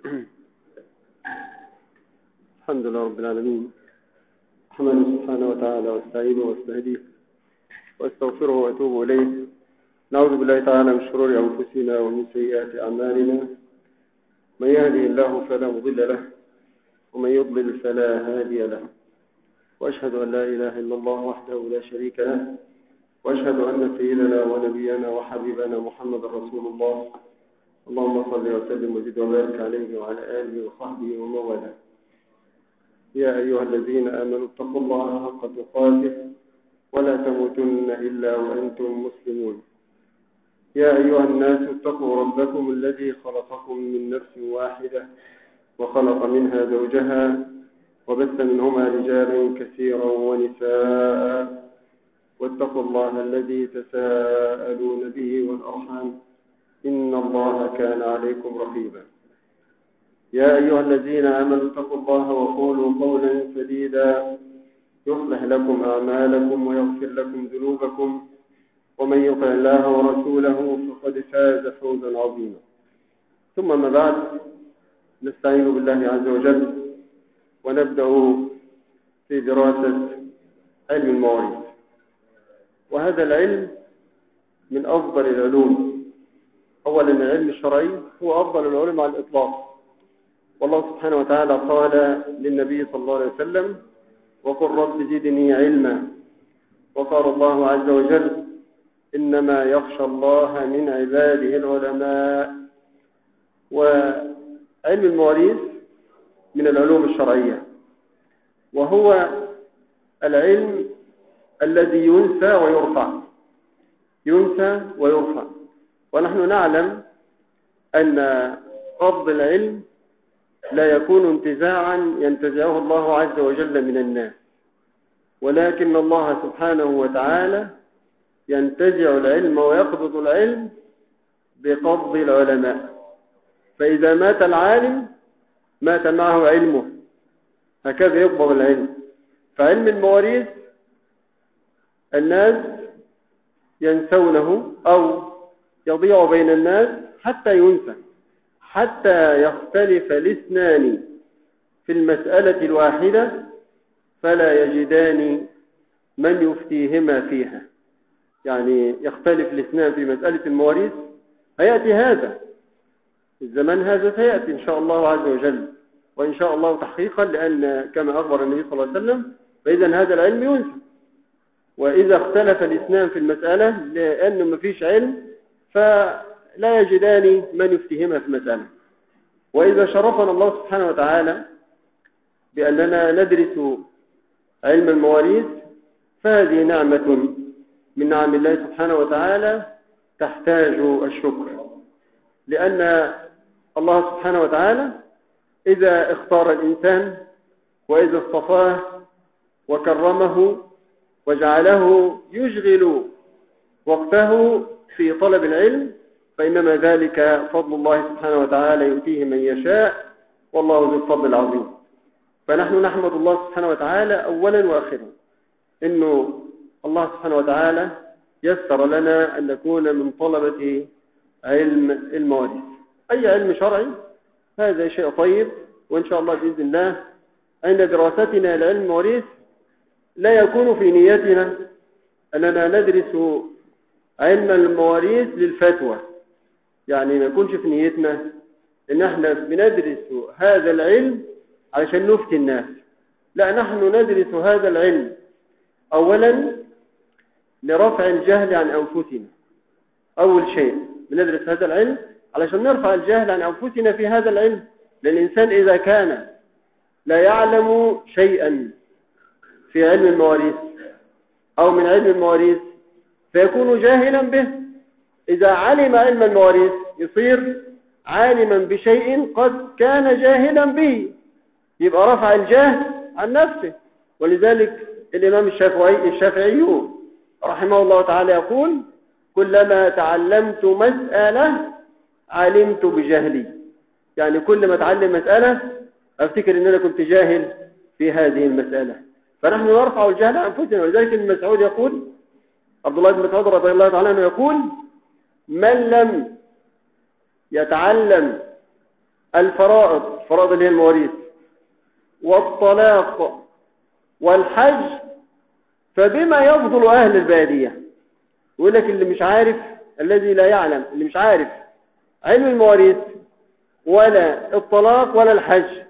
الحمد لله رب العالمين أحمده سبحانه وتعالى واستعينه واستهديه واستغفره وأتوب إليه نعوذ بالله تعالى من شرور أنفسنا ومن سيئات أعمالنا من يهده الله فلا مضل له ومن يضلل فلا هادي له وأشهد أن لا إله إلا الله وحده لا شريك له وأشهد أن سيدنا ونبينا وحبيبنا محمد رسول الله اللهم صل وسلم وزد وبارك عليه وعلى آله وصحبه ومن والاه يا أيها الذين آمنوا اتقوا الله حق تقاته ولا تموتن إلا وأنتم مسلمون يا أيها الناس اتقوا ربكم الذي خلقكم من نفس واحدة وخلق منها زوجها وبث منهما رجالا كثيرا ونساء واتقوا الله الذي تساءلون به والأرحام إن الله كان عليكم رقيبا يا أيها الذين آمنوا اتقوا الله وقولوا قولا سديدا يصلح لكم أعمالكم ويغفر لكم ذنوبكم ومن يطع الله ورسوله فقد فاز فوزا عظيما ثم ما بعد نستعين بالله عز وجل ونبدأ في دراسة علم المواريث وهذا العلم من أفضل العلوم أولا العلم الشرعي هو أفضل العلوم على الإطلاق والله سبحانه وتعالى قال للنبي صلى الله عليه وسلم وقل رب زدني علما وقال الله عز وجل إنما يخشى الله من عباده العلماء وعلم المواريث من العلوم الشرعية وهو العلم الذي ينسى ويرفع ينسى ويرفع ونحن نعلم أن قبض العلم لا يكون انتزاعا ينتزعه الله عز وجل من الناس ولكن الله سبحانه وتعالى ينتزع العلم ويقبض العلم بقبض العلماء فإذا مات العالم مات معه علمه هكذا يقبض العلم فعلم المواريث الناس ينسونه أو يضيع بين الناس حتى ينسى حتى يختلف الاثنان في المسألة الواحدة فلا يجدان من يفتيهما فيها يعني يختلف الاثنان في مسألة المواريث هيأتي هذا الزمان هذا سيأتي إن شاء الله عز وجل وإن شاء الله تحقيقا لأن كما أخبر النبي صلى الله عليه وسلم فإذا هذا العلم ينسى وإذا اختلف الاثنان في المسألة لأنه ما فيش علم فلا يجدان من يفتهمها في المسألة وإذا شرفنا الله سبحانه وتعالى بأننا ندرس علم المواريث فهذه نعمة من نعم الله سبحانه وتعالى تحتاج الشكر لأن الله سبحانه وتعالى إذا اختار الإنسان وإذا اصطفاه وكرمه وجعله يشغل وقته في طلب العلم فإنما ذلك فضل الله سبحانه وتعالى يؤتيه من يشاء والله ذو الفضل العظيم فنحن نحمد الله سبحانه وتعالى أولا وآخرا إنه الله سبحانه وتعالى يسر لنا أن نكون من طلبة علم المواريث أي علم شرعي هذا شيء طيب وإن شاء الله بإذن الله عند دراستنا لعلم المواريث لا يكون في نيتنا أننا ندرس علم المواريث للفتوى يعني ما يكونش في نيتنا ان احنا بندرس هذا العلم علشان نفتي الناس لا نحن ندرس هذا العلم اولا لرفع الجهل عن انفسنا اول شيء بندرس هذا العلم علشان نرفع الجهل عن انفسنا في هذا العلم لان الانسان اذا كان لا يعلم شيئا في علم المواريث او من علم المواريث فيكون جاهلا به إذا علم علم المواريث يصير عالما بشيء قد كان جاهلا به يبقى رفع الجهل عن نفسه ولذلك الإمام الشافعي الشافعي رحمه الله تعالى يقول كلما تعلمت مسألة علمت بجهلي يعني كل ما اتعلم مسألة افتكر ان انا كنت جاهل في هذه المسألة فنحن نرفع الجهل عن انفسنا ولذلك ابن مسعود يقول عبد الله بن مسعود رضي الله تعالى عنه يقول من لم يتعلم الفرائض فرائض اللي هي المواريث والطلاق والحج فبما يفضل أهل البادية يقول لك اللي مش عارف الذي لا يعلم اللي مش عارف علم المواريث ولا الطلاق ولا الحج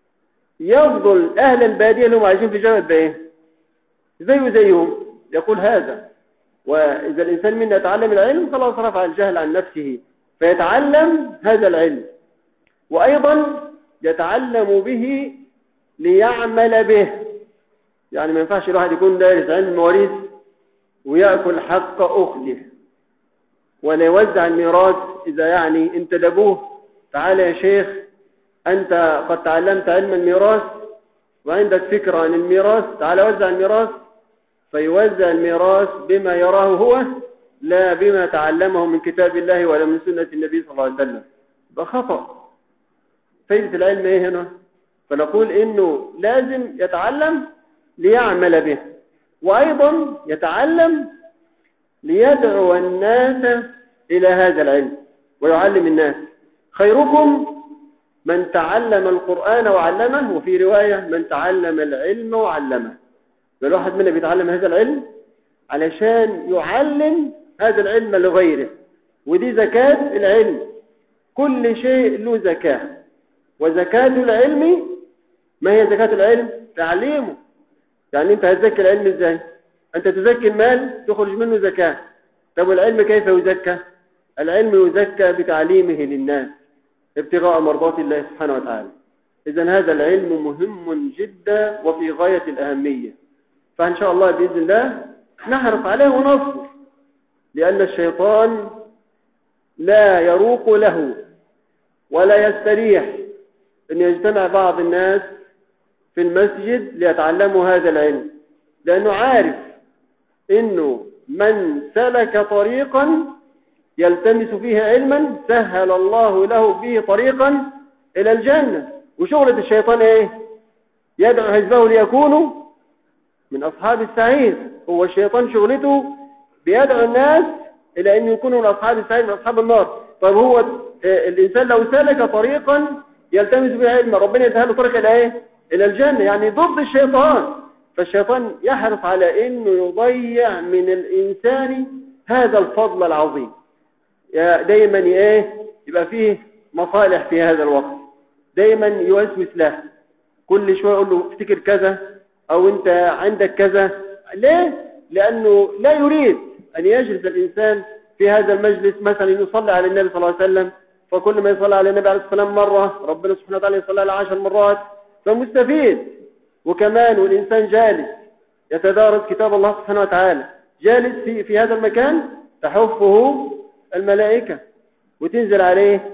يفضل أهل البادية اللي هم عايشين في جبل بإيه زيه زيهم يقول هذا وإذا الإنسان منا يتعلم العلم خلاص رفع الجهل عن نفسه فيتعلم هذا العلم وأيضا يتعلم به ليعمل به يعني ما ينفعش الواحد يكون دارس علم المواريث ويأكل حق أخته ولا يوزع الميراث إذا يعني انتدبوه تعال يا شيخ أنت قد تعلمت علم الميراث وعندك فكرة عن الميراث تعال وزع الميراث فيوزع الميراث بما يراه هو لا بما تعلمه من كتاب الله ولا من سنة النبي صلى الله عليه وسلم ده خطأ فايدة العلم ايه هنا فنقول انه لازم يتعلم ليعمل به وايضا يتعلم ليدعو الناس الى هذا العلم ويعلم الناس خيركم من تعلم القرآن وعلمه وفي رواية من تعلم العلم وعلمه فالواحد منا بيتعلم هذا العلم علشان يعلم هذا العلم لغيره ودي زكاة العلم كل شيء له زكاة وزكاة العلم ما هي زكاة العلم تعليمه يعني انت هتزكي العلم ازاي انت تزكي المال تخرج منه زكاة طب والعلم كيف يزكى العلم يزكى بتعليمه للناس ابتغاء مرضات الله سبحانه وتعالى إذا هذا العلم مهم جدا وفي غاية الأهمية فإن شاء الله بإذن الله نحرص عليه ونصبر لأن الشيطان لا يروق له ولا يستريح أن يجتمع بعض الناس في المسجد ليتعلموا هذا العلم لأنه عارف أنه من سلك طريقا يلتمس فيه علما سهل الله له به طريقا إلى الجنة وشغلة الشيطان إيه يدعو حزبه ليكونوا من أصحاب السعير هو الشيطان شغلته بيدعو الناس إلى أن يكونوا من أصحاب السعير من أصحاب النار طيب هو الإنسان لو سلك طريقا يلتمس به علما ربنا يسهل طريق إلى إيه إلى الجنة يعني ضد الشيطان فالشيطان يحرص على أنه يضيع من الإنسان هذا الفضل العظيم دايما ايه يبقى فيه مصالح في هذا الوقت دايما يوسوس له كل شويه يقول له افتكر كذا او انت عندك كذا ليه لانه لا يريد ان يجلس الانسان في هذا المجلس مثلا يصلي على النبي صلى الله عليه وسلم فكل ما يصلي على النبي عليه الصلاه والسلام مره ربنا سبحانه وتعالى يصلي على عشر مرات فمستفيد وكمان والانسان جالس يتدارس كتاب الله سبحانه وتعالى جالس في في هذا المكان تحفه الملائكة وتنزل عليه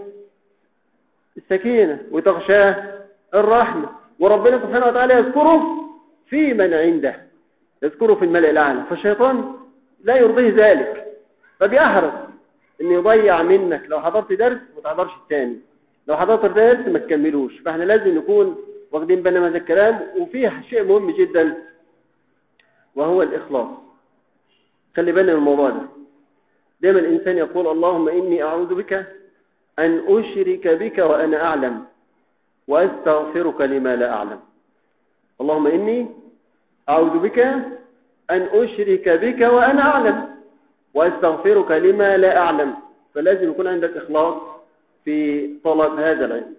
السكينة وتغشاه الرحمة وربنا سبحانه وتعالى يذكره في من عنده يذكره في الملأ الأعلى فالشيطان لا يرضيه ذلك فبيحرص ان يضيع منك لو حضرت درس ما تحضرش الثاني لو حضرت درس ما تكملوش فاحنا لازم نكون واخدين بالنا من هذا الكلام وفيه شيء مهم جدا وهو الإخلاص خلي بالنا من الموضوع ده دائما الإنسان يقول اللهم إني أعوذ بك أن أشرك بك وأنا أعلم وأستغفرك لما لا أعلم اللهم إني أعوذ بك أن أشرك بك وأنا أعلم وأستغفرك لما لا أعلم فلازم يكون عندك إخلاص في طلب هذا العلم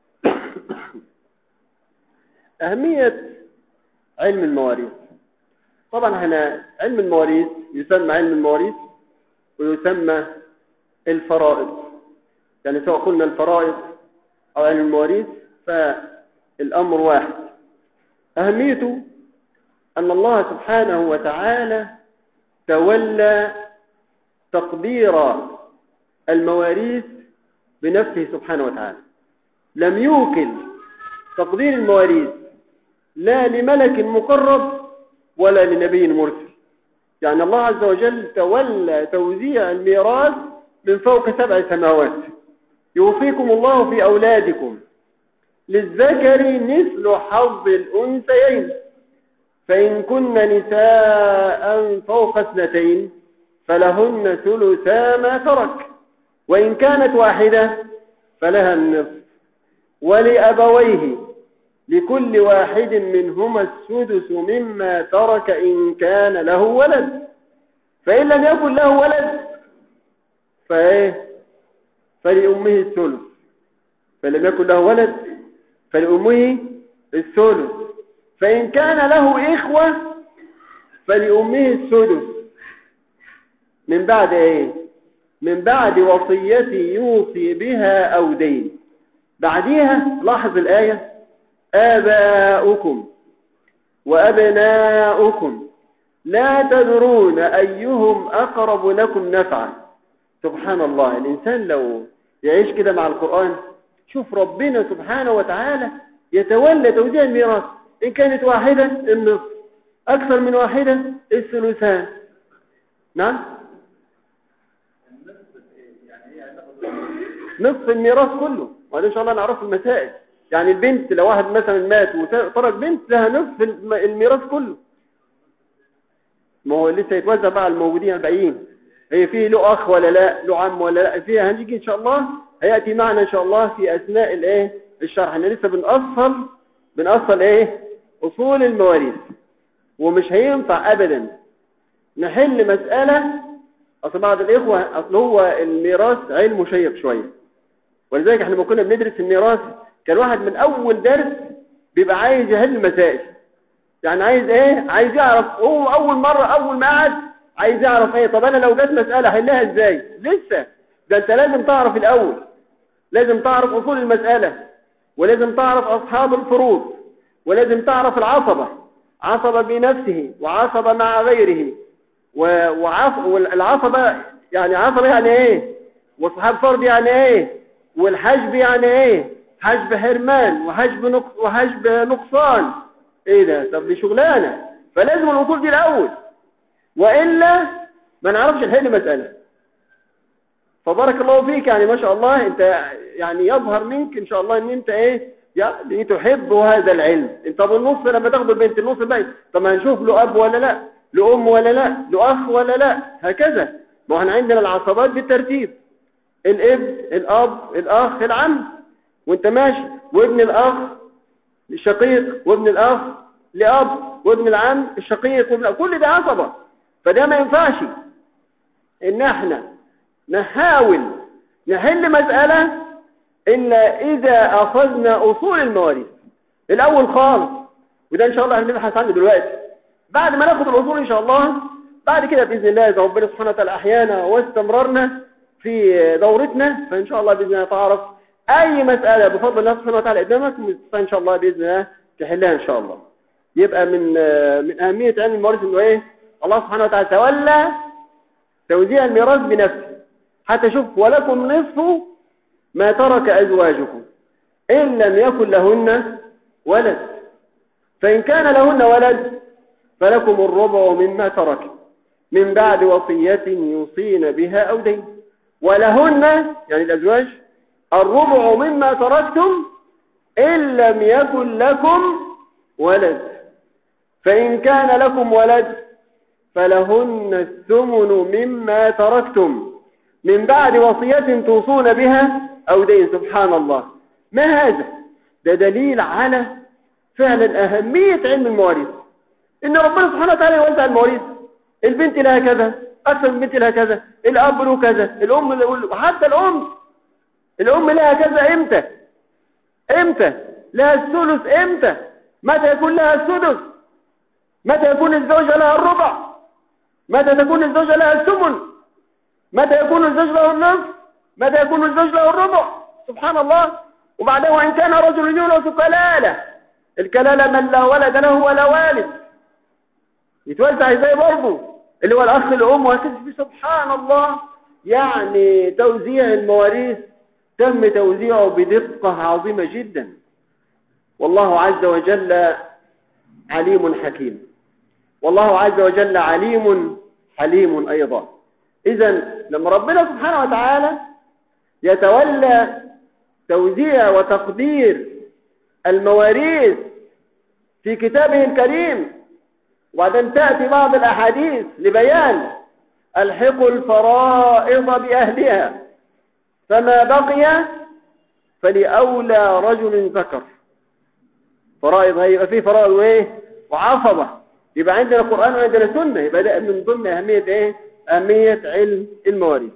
أهمية علم المواريث طبعا هنا علم المواريث يسمى علم المواريث ويسمى الفرائض يعني سواء قلنا الفرائض أو علم المواريث فالأمر واحد أهميته أن الله سبحانه وتعالى تولى تقدير المواريث بنفسه سبحانه وتعالى لم يوكل تقدير المواريث لا لملك مقرب ولا لنبي مرسل يعني الله عز وجل تولى توزيع الميراث من فوق سبع سماوات يوفيكم الله في أولادكم للذكر مثل حظ الأنثيين فإن كن نساء فوق اثنتين فلهن ثلثا ما ترك وإن كانت واحدة فلها النصف ولأبويه لكل واحد منهما السدس مما ترك إن كان له ولد فإن لم يكن له ولد فإيه فلأمه الثلث فلم يكن له ولد فلأمه الثلث فإن كان له إخوة فلأمه السدس من بعد إيه من بعد وصية يوصي بها أو دين بعديها لاحظ الآية آباؤكم وأبناؤكم لا تدرون أيهم أقرب لكم نفعا سبحان الله الإنسان لو يعيش كده مع القرآن شوف ربنا سبحانه وتعالى يتولى توزيع الميراث إن كانت واحدة النصف أكثر من واحدة الثلثان نعم نصف الميراث كله وهذا إن شاء الله نعرف المسائل يعني البنت لو واحد مثلا مات وترك بنت لها نصف الميراث كله ما هو لسه يتوزع بقى على الموجودين الباقيين هي فيه له اخ ولا لا له عم ولا لا فيها هنيجي ان شاء الله هياتي معنا ان شاء الله في اثناء الايه الشرح احنا لسه بنأصل بنأصل ايه اصول المواريث ومش هينفع ابدا نحل مسألة اصل بعض الاخوة اصل هو الميراث علم شيق شوية ولذلك احنا لما كنا بندرس الميراث كان واحد من اول درس بيبقى عايز يحل المسائل يعني عايز ايه عايز يعرف هو اول مرة اول ما قعد عايز يعرف ايه طب انا لو جت مسألة احلها ازاي لسه ده انت لازم تعرف الاول لازم تعرف اصول المسألة ولازم تعرف اصحاب الفروض ولازم تعرف العصبة عصبة بنفسه وعصبة مع غيره والعصبة يعني عصبة يعني ايه واصحاب فرض يعني ايه والحجب يعني ايه حجب حرمان وحجب نقص وحجب نقصان ايه ده طب دي شغلانه فلازم الاصول دي الاول والا ما نعرفش نحل مساله فبارك الله فيك يعني ما شاء الله انت يعني يظهر منك ان شاء الله ان انت ايه يعني تحب هذا العلم انت بالنص لما تاخد البنت النص بقى طب هنشوف له اب ولا لا له ام ولا لا له اخ ولا لا هكذا ما احنا عندنا العصبات بالترتيب الاب الاب الاخ العم وانت ماشي وابن الاخ الشقيق وابن الاخ لاب وابن العم الشقيق وابن كل ده عصبه فده ما ينفعش ان احنا نحاول نحل مسألة إلا إذا أخذنا أصول المواريث الأول خالص وده إن شاء الله هنبحث عنه دلوقتي بعد ما ناخد الأصول إن شاء الله بعد كده بإذن الله إذا ربنا سبحانه وتعالى أحيانا واستمررنا في دورتنا فإن شاء الله بإذن الله تعرف أي مسألة بفضل الله سبحانه وتعالى قدامك إن شاء الله بإذن الله تحلها إن شاء الله يبقى من من أهمية علم المواريث إنه إيه الله سبحانه وتعالى تولى توزيع الميراث بنفسه حتى شوف ولكم نصف ما ترك أزواجكم إن لم يكن لهن ولد فإن كان لهن ولد فلكم الربع مما ترك من بعد وصية يوصين بها أو دين ولهن يعني الأزواج الربع مما تركتم إن لم يكن لكم ولد فإن كان لكم ولد فلهن الثمن مما تركتم من بعد وصية توصون بها أو دين سبحان الله ما هذا ده دليل على فعلا أهمية علم المواريث إن ربنا سبحانه وتعالى يوزع المواريث البنت لها كذا أكثر من بنت لها كذا الأب له كذا الأم له حتى الأم الأم لها كذا إمتى إمتى لها الثلث إمتى متى يكون لها السدس متى يكون الزوجة لها الربع متى تكون الزوجة لها الثمن متى يكون الزوج له النصف متى يكون الزوج له الربع سبحان الله وبعدين وإن كان رجل يورث كلالة الكلالة من لا ولد له ولا والد يتوزع ازاي برضه اللي هو الأخ الأم وهكذا سبحان الله يعني توزيع المواريث تم توزيعه بدقة عظيمة جدا والله عز وجل عليم حكيم والله عز وجل عليم حليم أيضا إذا لما ربنا سبحانه وتعالى يتولى توزيع وتقدير المواريث في كتابه الكريم وبعدين تأتي بعض الأحاديث لبيان الحق الفرائض بأهلها فما بقي فلأولى رجل ذكر فرائض هيبقى فيه فرائض وايه وعصبة يبقى عندنا قرآن وعندنا سنة يبقى ده من ضمن أهمية ايه أهمية علم المواريث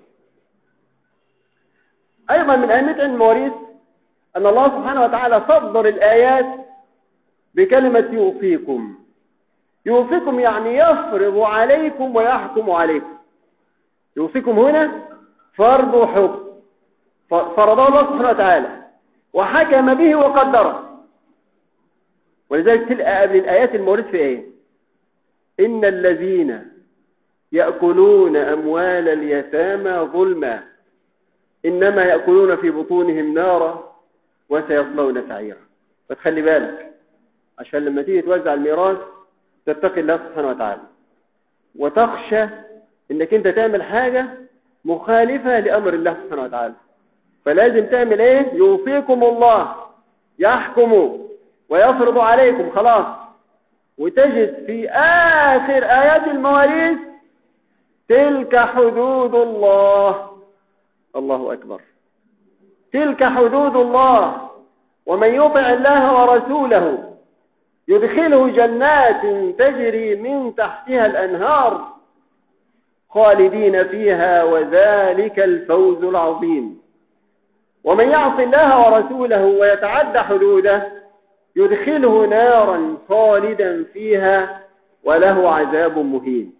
أيضا من أهمية علم المواريث أن الله سبحانه وتعالى صدر الآيات بكلمة يوصيكم يوصيكم يعني يفرض عليكم ويحكم عليكم يوصيكم هنا فرض وحكم فرضه الله سبحانه وتعالى وحكم به وقدره ولذلك تلقى قبل الآيات المورد في ايه إن الذين يأكلون أموال اليتامى ظلما إنما يأكلون في بطونهم نارا وسيصلون سعيرا فتخلي بالك عشان لما تيجي توزع الميراث تتقي الله سبحانه وتعالى وتخشى انك انت تعمل حاجة مخالفة لأمر الله سبحانه وتعالى فلازم تعمل ايه يوصيكم الله يحكم ويفرض عليكم خلاص وتجد في آخر آيات المواريث تلك حدود الله الله أكبر تلك حدود الله ومن يطع الله ورسوله يدخله جنات تجري من تحتها الأنهار خالدين فيها وذلك الفوز العظيم ومن يعص الله ورسوله ويتعدى حدوده يدخله نارا خالدا فيها وله عذاب مهين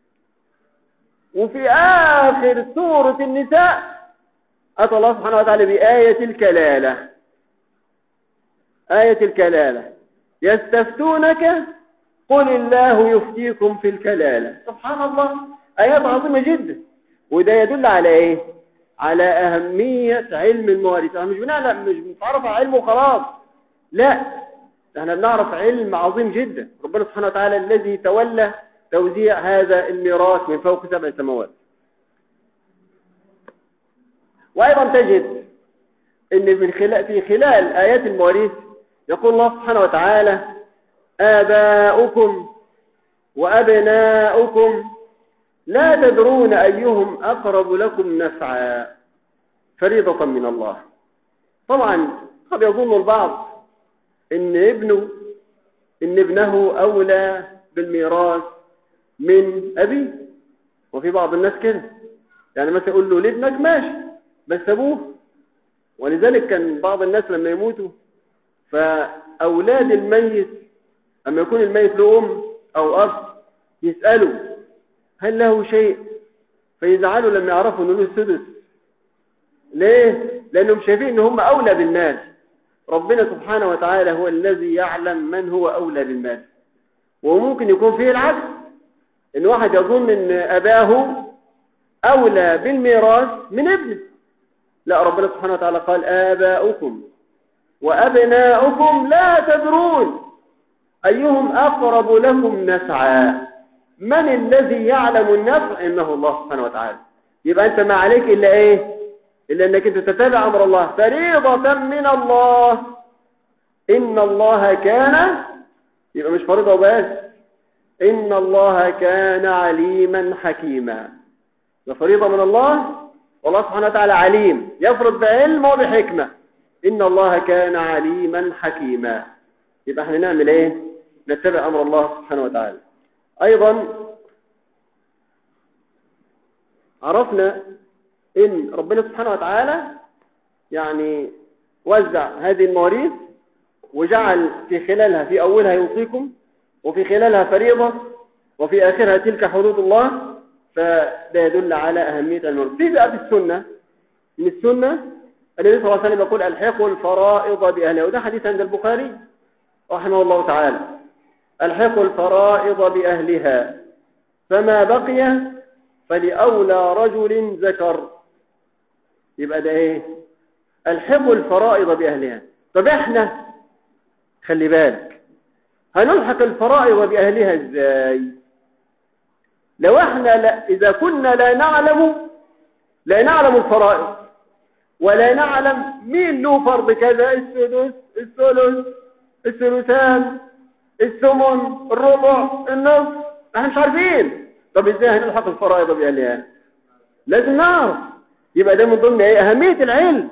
وفي آخر سورة النساء أتى الله سبحانه وتعالى بآية الكلالة آية الكلالة يستفتونك قل الله يفتيكم في الكلالة سبحان الله آيات عظيمة جدا وده يدل على إيه على أهمية علم المواريث احنا مش بنعلم مش بنتعرف على علمه وخلاص لا احنا بنعرف علم عظيم جدا ربنا سبحانه وتعالى الذي تولى توزيع هذا الميراث من فوق سبع سماوات وأيضا تجد ان من خلال في خلال آيات المواريث يقول الله سبحانه وتعالى آباؤكم وأبناؤكم لا تدرون أيهم أقرب لكم نفعا فريضة من الله طبعا قد يظن البعض ان ابنه ان ابنه أولى بالميراث من أبيه وفي بعض الناس كده يعني مثلا يقول له لابنك ماشي بس أبوه ولذلك كان بعض الناس لما يموتوا فأولاد الميت أما يكون الميت له أم أو أب يسألوا هل له شيء فيزعلوا لما يعرفوا أنه له السدس ليه؟ لأنهم شايفين أن هم أولى بالمال ربنا سبحانه وتعالى هو الذي يعلم من هو أولى بالمال وممكن يكون فيه العكس ان واحد يظن ان اباه اولى بالميراث من ابنه لا ربنا سبحانه وتعالى قال آباؤكم وأبناؤكم لا تدرون أيهم أقرب لكم نفعا من الذي يعلم النفع إنه الله سبحانه وتعالى يبقى أنت ما عليك إلا إيه إلا أنك أنت تتابع أمر الله فريضة من الله إن الله كان يبقى مش فريضة وبس إن الله كان عليما حكيما ده فريضة من الله والله سبحانه وتعالى عليم يفرض بعلم وبحكمة إن الله كان عليما حكيما يبقى احنا نعمل ايه نتبع أمر الله سبحانه وتعالى أيضا عرفنا إن ربنا سبحانه وتعالى يعني وزع هذه المواريث وجعل في خلالها في أولها يوصيكم وفي خلالها فريضة وفي آخرها تلك حدود الله فده يدل على أهمية المواريث في بقى السنة من السنة النبي صلى الله عليه وسلم يقول الحقوا الفرائض بأهلها وده حديث عند البخاري رحمه الله تعالى الحقوا الفرائض بأهلها فما بقي فلأولى رجل ذكر يبقى ده ايه الحقوا الفرائض بأهلها طب احنا خلي بالك هنلحق الفرائض بأهلها ازاي لو احنا لا اذا كنا لا نعلم لا نعلم الفرائض ولا نعلم مين له فرض كذا السدس الثلث الثلثان الثمن الربع النصف احنا مش عارفين طب ازاي هنلحق الفرائض بأهلها لازم نعرف يبقى ده من ضمن ايه اهمية العلم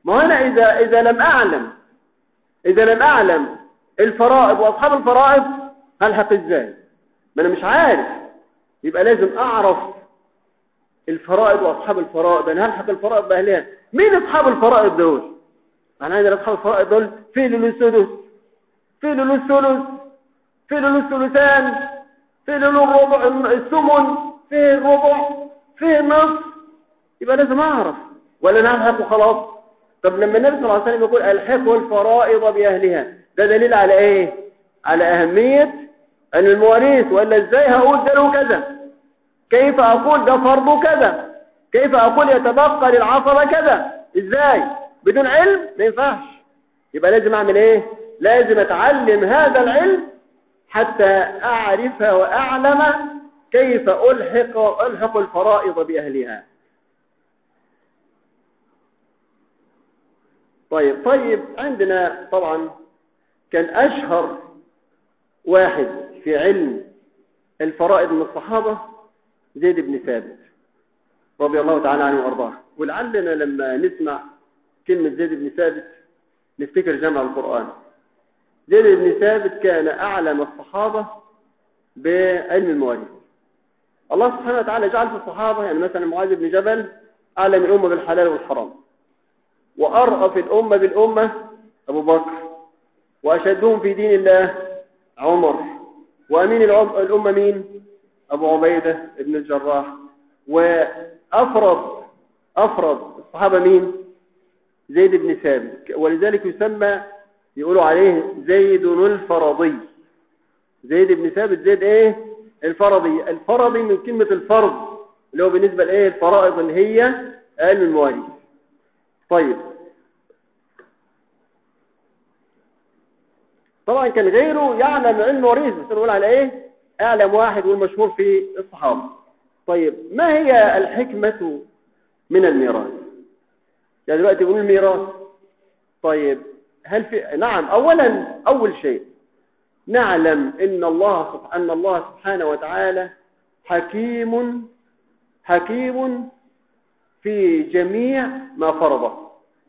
ما أنا إذا, إذا لم أعلم إذا لم أعلم الفرائض وأصحاب الفرائض هلحق إزاي ما أنا مش عارف يبقى لازم أعرف الفرائض وأصحاب الفرائض أنا هلحق الفرائض بأهلها مين أصحاب الفرائض دول أنا عندي أصحاب الفرائض دول في له السدس في له الثلث في له الثلثان في له الربع الثمن في الربع في النصف يبقى لازم أعرف ولا نلحق وخلاص طب لما النبي صلى الله عليه وسلم يقول الحقوا الفرائض بأهلها ده دليل على ايه على أهمية أن المواريث ولا ازاي هقول ده له كذا كيف أقول ده فرض كذا كيف أقول يتبقى للعصبة كذا ازاي بدون علم ما ينفعش يبقى لازم أعمل ايه لازم أتعلم هذا العلم حتى أعرف وأعلم كيف ألحق, ألحق الفرائض بأهلها طيب طيب عندنا طبعا كان أشهر واحد في علم الفرائض من الصحابة زيد بن ثابت رضي الله تعالى عنه وارضاه ولعلنا لما نسمع كلمة زيد بن ثابت نفتكر جمع القرآن زيد بن ثابت كان أعلم الصحابة بعلم المواريث الله سبحانه وتعالى جعل في الصحابة يعني مثلا معاذ بن جبل أعلم الأمة بالحلال والحرام وأرأف الأمة بالأمة أبو بكر وأشدهم في دين الله عمر وأمين الأمة مين أبو عبيدة ابن الجراح وأفرض أفرض الصحابة مين زيد بن ثابت ولذلك يسمى يقولوا عليه زيد الفرضي زيد بن ثابت زيد ايه الفرضي الفرضي من كلمة الفرض اللي هو بالنسبة لايه الفرائض اللي هي علم المواريث طيب طبعا كان غيره يعلم علم المواريث بس نقول على ايه اعلم واحد والمشهور في الصحابة طيب ما هي الحكمة من الميراث يعني دلوقتي يقول الميراث طيب هل في نعم اولا اول شيء نعلم ان الله ان الله سبحانه وتعالى حكيم حكيم في جميع ما فرضه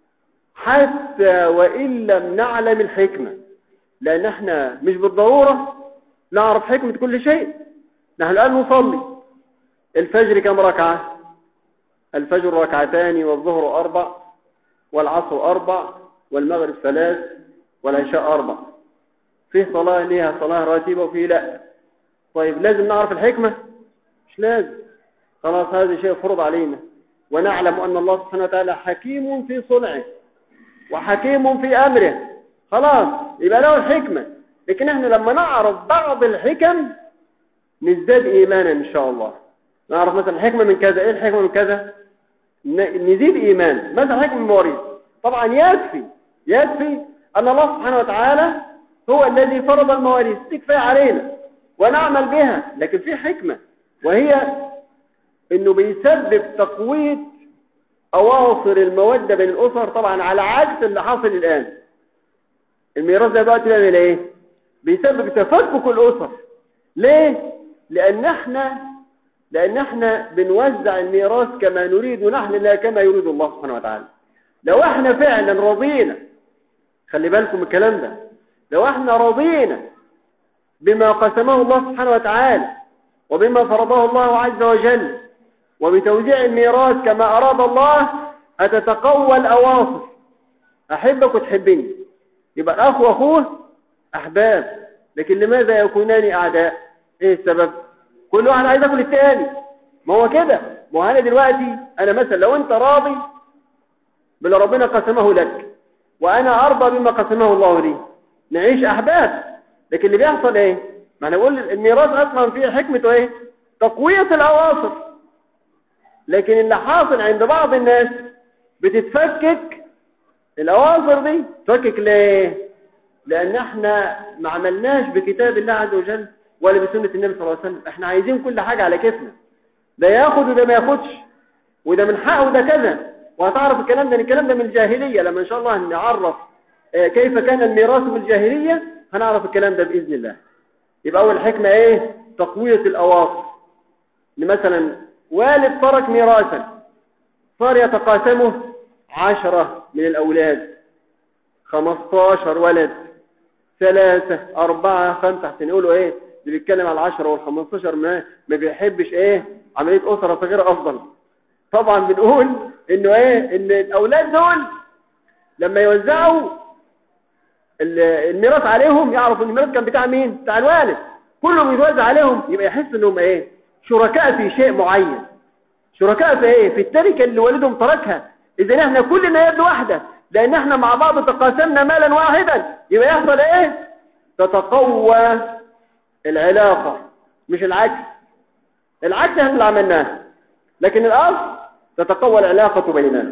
حتى وان لم نعلم الحكمه لان احنا مش بالضروره نعرف حكمه كل شيء نحن الان نصلي الفجر كم ركعه الفجر ركعتان والظهر اربع والعصر اربع والمغرب ثلاث والعشاء أربع فيه صلاة ليها صلاة راتبة وفيه لا طيب لازم نعرف الحكمة مش لازم خلاص هذا شيء فرض علينا ونعلم أن الله سبحانه وتعالى حكيم في صنعه وحكيم في أمره خلاص يبقى له الحكمة لكن احنا لما نعرف بعض الحكم نزداد إيمانا إن شاء الله نعرف مثلا الحكمة من كذا إيه الحكمة من كذا نزيد إيمان مثلا حكمة المواريث طبعا يكفي يكفي أن الله سبحانه وتعالى هو الذي فرض المواريث تكفي علينا ونعمل بها لكن في حكمة وهي انه بيسبب تقويض اواصر المودة بين الاسر طبعا على عكس اللي حاصل الان الميراث ده دلوقتي بيعمل ايه بيسبب تفكك الاسر ليه لان احنا لان احنا بنوزع الميراث كما نريد نحن لا كما يريد الله سبحانه وتعالى لو احنا فعلا رضينا خلي بالكم الكلام ده لو احنا رضينا بما قسمه الله سبحانه وتعالى وبما فرضه الله عز وجل وبتوزيع الميراث كما أراد الله أتتقوى الأواصف أحبك وتحبني يبقى الأخ وأخوه أحباب لكن لماذا يكونان أعداء إيه السبب كل واحد عايز ياكل التاني ما هو كده ما هو أنا دلوقتي أنا مثلا لو أنت راضي باللي ربنا قسمه لك وأنا أرضى بما قسمه الله لي نعيش أحباب لكن اللي بيحصل إيه ما أنا أقول الميراث أصلا فيه حكمته إيه تقوية الأواصر لكن اللي حاصل عند بعض الناس بتتفكك الأواصر دي تفكك ليه لأن احنا ما عملناش بكتاب الله عز وجل ولا بسنة النبي صلى الله عليه وسلم احنا عايزين كل حاجة على كيفنا ده ياخد وده ما ياخدش وده من حقه وده كذا وهتعرف الكلام ده الكلام ده من الجاهلية لما ان شاء الله نعرف كيف كان الميراث في الجاهلية هنعرف الكلام ده بإذن الله يبقى أول حكمة ايه تقوية الأواصر مثلا والد ترك ميراثا صار يتقاسمه عشرة من الأولاد خمستاشر ولد ثلاثة أربعة خمسة عشان يقولوا إيه اللي بيتكلم على العشرة والخمستاشر ما ما بيحبش إيه عملية أسرة صغيرة أفضل طبعا بنقول إنه إيه إن الأولاد دول لما يوزعوا الميراث عليهم يعرفوا ان الميراث كان بتاع مين بتاع الوالد كله بيتوزع عليهم يبقى يحس انهم ايه شركاء في شيء معين شركاء في ايه في التركه اللي والدهم تركها اذا احنا كلنا يد واحده لان احنا مع بعض تقاسمنا مالا واحدا يبقى يحصل ايه تتقوى العلاقه مش العكس العكس احنا اللي عملناه لكن الاصل تتقوى العلاقه بيننا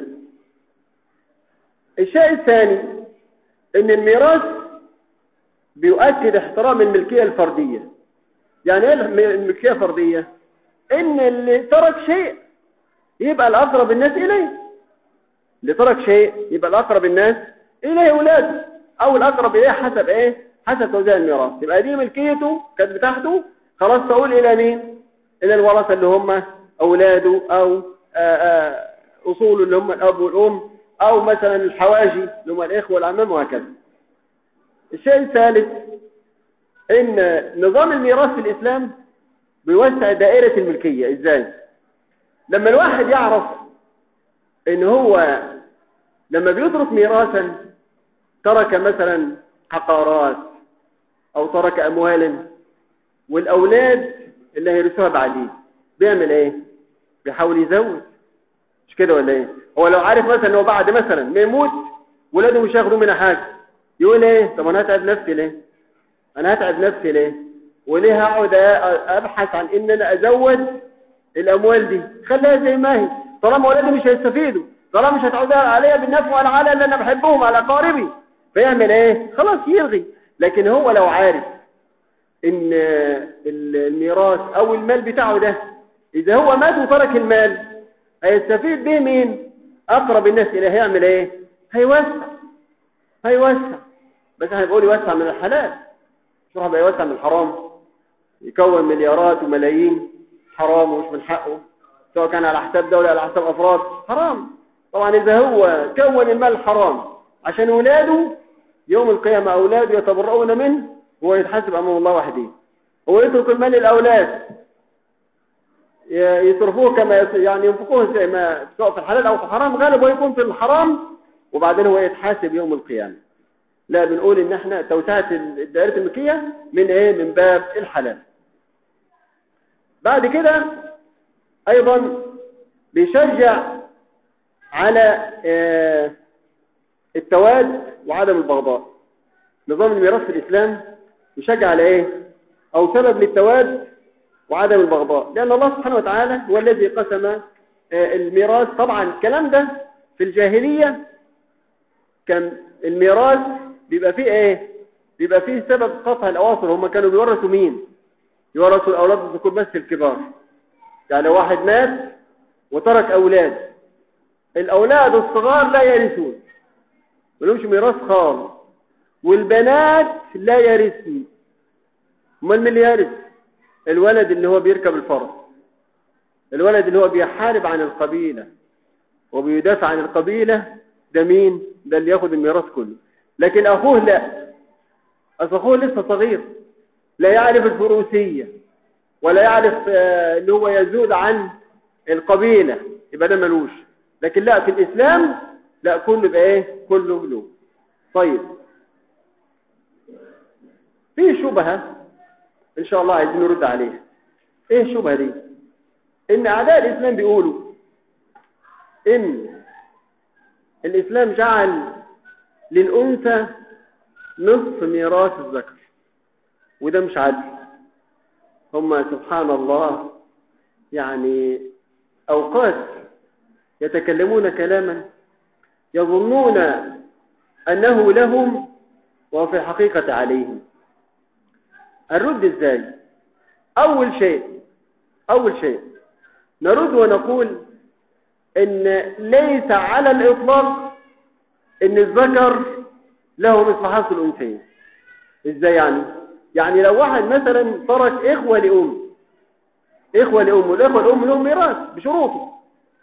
الشيء الثاني ان الميراث بيؤكد احترام الملكية الفردية يعني ايه الملكية الفردية ان اللي ترك شيء يبقى الاقرب الناس اليه اللي ترك شيء يبقى الاقرب الناس اليه اولاده او الاقرب اليه حسب ايه حسب توزيع الميراث يبقى دي ملكيته كانت بتاعته خلاص تقول الى مين الى الورثه اللي هم اولاده او اصوله اللي هم الاب والام او مثلا الحواجي اللي هم الاخوه والعمام وهكذا الشيء الثالث ان نظام الميراث في الاسلام بيوسع دائره الملكيه ازاي لما الواحد يعرف ان هو لما بيترك ميراثا ترك مثلا عقارات او ترك اموال والاولاد اللي هيرثوها بعدين بيعمل ايه بيحاول يزود مش كده ولا ايه هو لو عارف مثلا ان هو بعد مثلا ما يموت ولاده مش هياخدوا منها حاجه يقول ايه طب انا هتعب نفسي ليه انا هتعب نفسي ليه وليه هقعد ابحث عن ان انا ازود الاموال دي خليها زي ما هي طالما ولادي مش هيستفيدوا طالما مش هتعود عليا بالنفع ولا على اللي انا بحبهم على اقاربي فيعمل ايه خلاص يلغي لكن هو لو عارف ان الميراث او المال بتاعه ده اذا هو مات وترك المال هيستفيد به مين اقرب الناس اليه هيعمل ايه هيوسع هيوسع بس احنا بنقول يوسع من الحلال مش راح يوسع من الحرام يكون مليارات وملايين حرام ومش من حقه سواء كان على حساب دولة على حساب افراد حرام طبعا اذا هو كون المال حرام عشان اولاده يوم القيامة اولاده يتبرؤون منه هو يتحاسب امام الله وحده هو يترك المال للاولاد يصرفوه كما يعني ينفقوه زي ما سواء في الحلال او في الحرام غالبا يكون في الحرام وبعدين هو يتحاسب يوم القيامة لا بنقول ان احنا توسعة الدائرة الملكية من ايه من باب الحلال بعد كده ايضا بيشجع على اه التواد وعدم البغضاء نظام الميراث في الاسلام يشجع على ايه او سبب للتواد وعدم البغضاء لان الله سبحانه وتعالى هو الذي قسم اه الميراث طبعا الكلام ده في الجاهلية كان الميراث بيبقى فيه ايه بيبقى فيه سبب قطع الاواصر هم كانوا بيورثوا مين يورثوا الاولاد الذكور بس الكبار يعني واحد مات وترك اولاد الاولاد الصغار لا يرثون ملهمش ميراث خالص والبنات لا يرثن امال مين اللي يرث الولد اللي هو بيركب الفرس الولد اللي هو بيحارب عن القبيله وبيدافع عن القبيله ده مين ده اللي ياخد الميراث كله لكن اخوه لا اصل اخوه لسه صغير لا يعرف الفروسية ولا يعرف اللي هو يزود عن القبيلة يبقى ده ملوش لكن لا في الاسلام لا كله بقى ايه كله له طيب في شبهة ان شاء الله عايزين نرد عليها ايه الشبهة دي ان اعداء الاسلام بيقولوا ان الاسلام جعل للانثى نصف ميراث الذكر وده مش عدل هم سبحان الله يعني اوقات يتكلمون كلاما يظنون انه لهم وفي الحقيقة عليهم الرد ازاي اول شيء اول شيء نرد ونقول ان ليس على الاطلاق ان الذكر له مثل حظ الانثيين ازاي يعني يعني لو واحد مثلا ترك اخوه لام اخوه لام والاخوه الام لهم ميراث بشروطه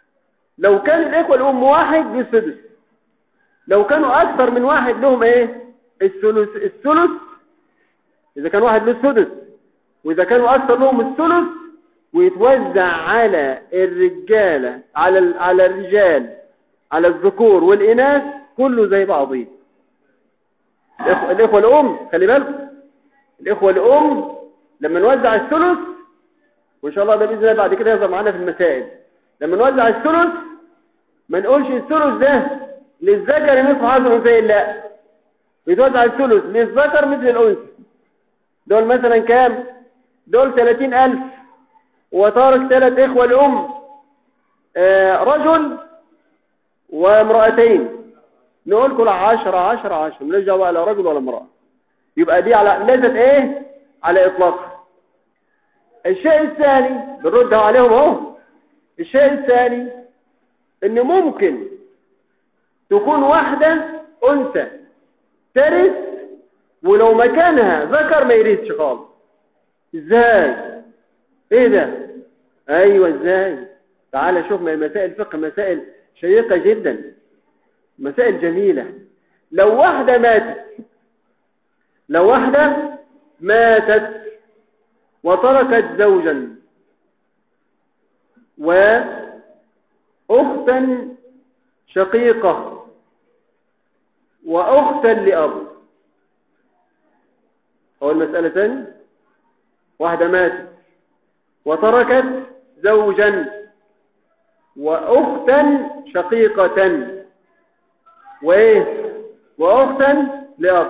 لو كان الإخوة الأم واحد بالسدس لو كانوا أكثر من واحد لهم إيه الثلث الثلث إذا كان واحد له السدس وإذا كانوا أكثر لهم الثلث ويتوزع على الرجالة على على الرجال على الذكور والإناث كله زي بعضيه الإخوة الأم خلي بالكم الإخوة الأم لما نوزع الثلث وإن شاء الله ده بإذن الله بعد كده يظهر معانا في المسائل لما نوزع الثلث ما نقولش الثلث ده للذكر مثل حظ الأنثيين لا بيتوزع الثلث للذكر مثل الأنثى دول مثلا كام دول 30000 وتارك ثلاث إخوة الأم آه رجل وامرأتين نقول كل عشرة عشرة عشرة مليش دعوة ولا رجل ولا امرأة يبقى دي على ليست ايه على اطلاق الشيء الثاني بنرد عليهم اهو الشيء الثاني ان ممكن تكون واحدة انثى ترث ولو مكانها ذكر ما يرثش خالص ازاي ايه ده ايوه ازاي تعال شوف مسائل فقه مسائل شيقة جدا مسائل جميلة لو واحدة ماتت لو واحدة ماتت وتركت زوجا وأختا شقيقة وأختا لأب هو المسألة تاني واحدة ماتت وتركت زوجا وأختا شقيقة وإيه وأختا لأب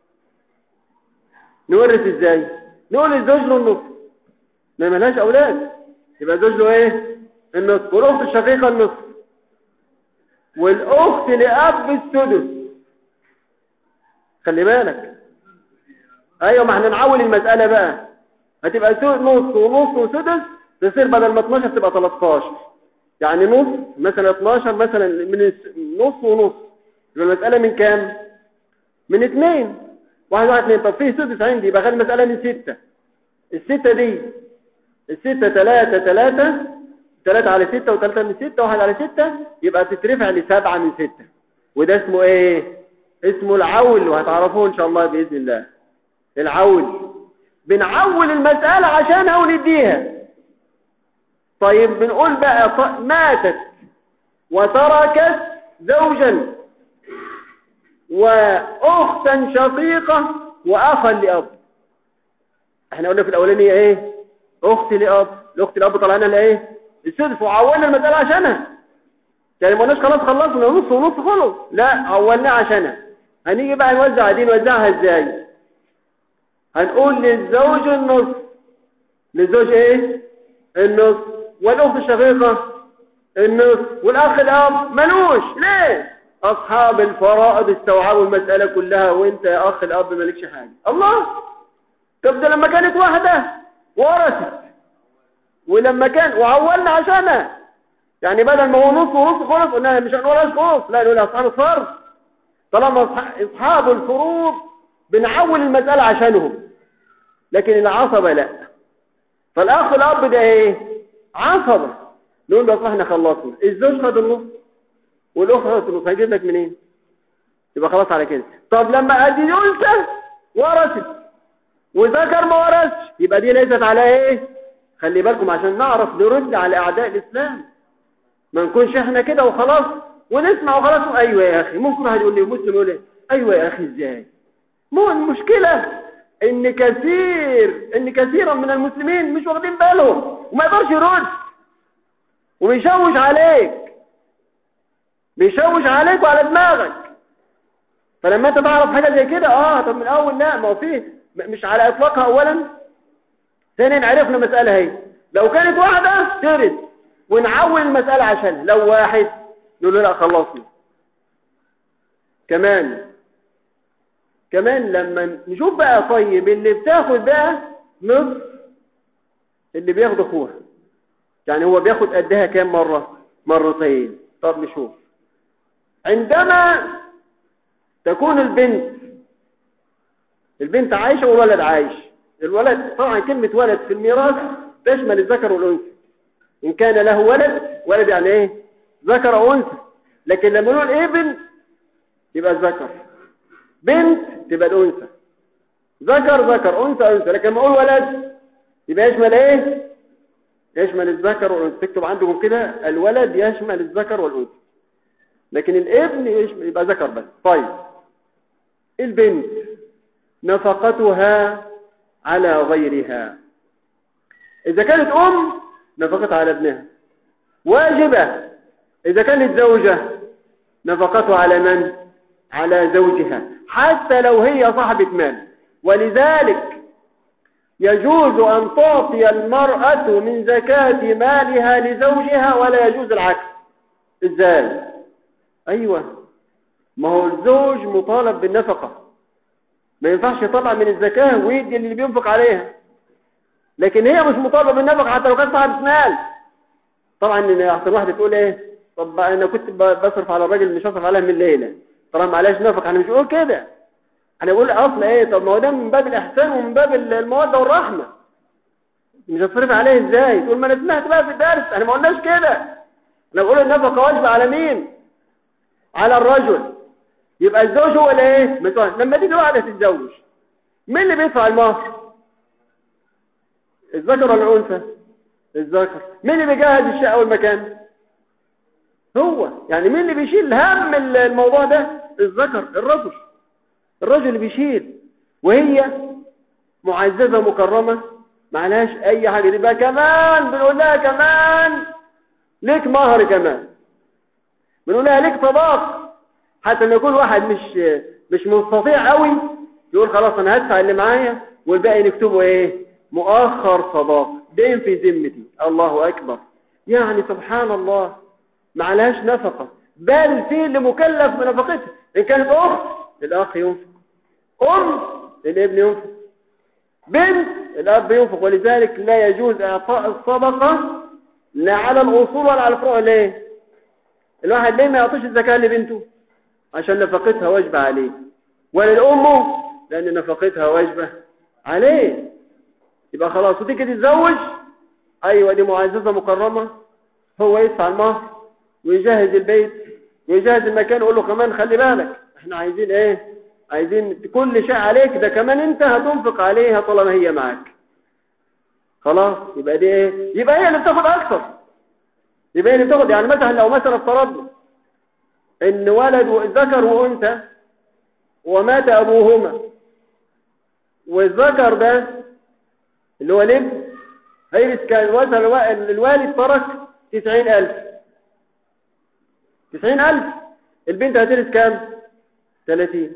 نورث إزاي نقول الزوج له النصف ما ملهاش أولاد يبقى زوج له إيه النصف والأخت الشقيقة النصف والأخت لأب السدس خلي بالك أيوة ما احنا نعول المسألة بقى هتبقى نص ونص وسدس تصير بدل ما 12 تبقى 13 يعني نص مثلا 12 مثلا من نص ونص يبقى المسألة من كام من اثنين واحد واحد اثنين طب فيه سدس عندي يبقى خلي المسألة من ستة الستة دي الستة ثلاثة ثلاثة ثلاثة على ستة وثلاثة من ستة واحد على ستة يبقى تترفع لسبعة من ستة وده اسمه ايه اسمه العول وهتعرفوه ان شاء الله بإذن الله العول بنعول المسألة عشانها ونديها طيب بنقول بقى ماتت وتركت زوجا واختا شقيقة واخا لأب احنا قلنا في الاولانية ايه اخت لأب الاخت لأب طلعنا لايه السدس وعولنا المسألة عشانها يعني ما قلناش خلاص خلصنا نص ونص خلص لا عولناها عشانها هنيجي بقى نوزع دي نوزعها ازاي هنقول للزوج النص للزوج ايه النص والاخت الشقيقة النص والاخ الاب ملوش ليه اصحاب الفرائض استوعبوا المسألة كلها وانت يا اخ الاب مالكش حاجة الله طب ده لما كانت واحدة ورثت ولما كان وعولنا عشانها يعني بدل ما هو نص ونص خلص قلنا مش هنقول نص لا نقول اصحاب الفرض طالما اصحاب الفروض بنعول المسألة عشانهم لكن العصبة لا فالاخ الاب ده ايه عصبة نقول له احنا خلصنا الزوج خد النص والاخت خدت النص هيجيب لك منين يبقى خلاص على كده طب لما ادي انثى ورثت وذكر ما ورثش يبقى دي ليست على ايه خلي بالكم عشان نعرف نرد على اعداء الاسلام ما نكونش احنا كده وخلاص ونسمع وخلاص ايوه يا اخي ممكن واحد يقول لي مسلم يقول لي ايوه يا اخي ازاي مو المشكله ان كثير ان كثيرا من المسلمين مش واخدين بالهم وما يقدرش يرد وبيشوش عليك بيشوش عليك وعلى دماغك فلما انت تعرف حاجه زي كده اه طب من اول لا ما هو فيه مش على اطلاقها اولا ثانيا عرفنا مساله هي لو كانت واحده ترد ونعول المساله عشان لو واحد نقول له لا خلصنا كمان كمان لما نشوف بقى طيب اللي بتاخد بقى نصف اللي بياخد اخوها يعني هو بياخد قدها كام مرة مرتين طب نشوف عندما تكون البنت البنت عايشة والولد عايش الولد طبعا كلمة ولد في الميراث تشمل الذكر والأنثى إن كان له ولد ولد يعني إيه ذكر او انثى لكن لما نقول ابن يبقى الذكر بنت تبقى الانثى ذكر ذكر انثى انثى لكن لما اقول ولد يبقى يشمل ايه يشمل الذكر والانثى تكتب عندكم كده الولد يشمل الذكر والانثى لكن الابن يشمل يبقى ذكر بس طيب البنت نفقتها على غيرها إذا كانت أم نفقتها على ابنها واجبة إذا كانت زوجة نفقتها على من؟ على زوجها حتى لو هي صاحبة مال ولذلك يجوز أن تعطي المرأة من زكاة مالها لزوجها ولا يجوز العكس إزاي؟ أيوة ما هو الزوج مطالب بالنفقة ما ينفعش يطلع من الزكاة ويدي اللي بينفق عليها لكن هي مش مطالبة بالنفقة حتى لو كانت صاحبة مال طبعا ان احسن واحدة تقول ايه طب انا كنت بصرف على الراجل مش هصرف عليها من الليلة طبعا معلش نفقة انا مش بقول كده انا بقول اصل ايه طب ما هو ده من باب الاحسان ومن باب المودة والرحمة مش هتصرف عليه ازاي تقول ما انا سمعت بقى في الدرس انا ما قلناش كده انا بقول النفقة واجبة على مين على الرجل يبقى الزوج هو اللي ايه مثلا لما تيجي واحده تتزوج مين اللي بيدفع المهر الذكر ولا الانثى الذكر مين اللي بيجهز الشقه والمكان هو يعني مين اللي بيشيل هم الموضوع ده الذكر الرجل الرجل اللي بيشيل وهي معززه مكرمه معلهاش اي حاجه دي بقى كمان بنقول لها كمان ليك مهر كمان بنقول لها ليك صداق حتى لما يكون واحد مش مش مستطيع قوي يقول خلاص انا هدفع اللي معايا والباقي نكتبه ايه مؤخر صداق دين في ذمتي الله اكبر يعني سبحان الله ما عليهاش نفقه بل في اللي مكلف بنفقتها ان كانت اخت الاخ ينفق ام الابن ينفق بنت الاب ينفق ولذلك لا يجوز اعطاء الصدقه لا على الاصول ولا على الفروع ليه الواحد ليه ما يعطيش الزكاه لبنته عشان نفقتها واجبة عليه وللأم لأن نفقتها واجبة عليه يبقى خلاص ودي كده تتزوج أيوة دي معززة مكرمة هو يدفع المهر ويجهز البيت ويجهز المكان يقول له كمان خلي بالك احنا عايزين ايه عايزين كل شيء عليك ده كمان انت هتنفق عليها طالما هي معاك خلاص يبقى دي ايه يبقى هي اللي بتاخد اكتر يبقى هي اللي بتاخد يعني مثلا لو مثلا افترضنا ان ولد ذكر وانثى ومات ابوهما والذكر ده اللي هو الابن هيرث كان مثلا الوالد ترك تسعين ألف تسعين ألف البنت هترث كام ثلاثين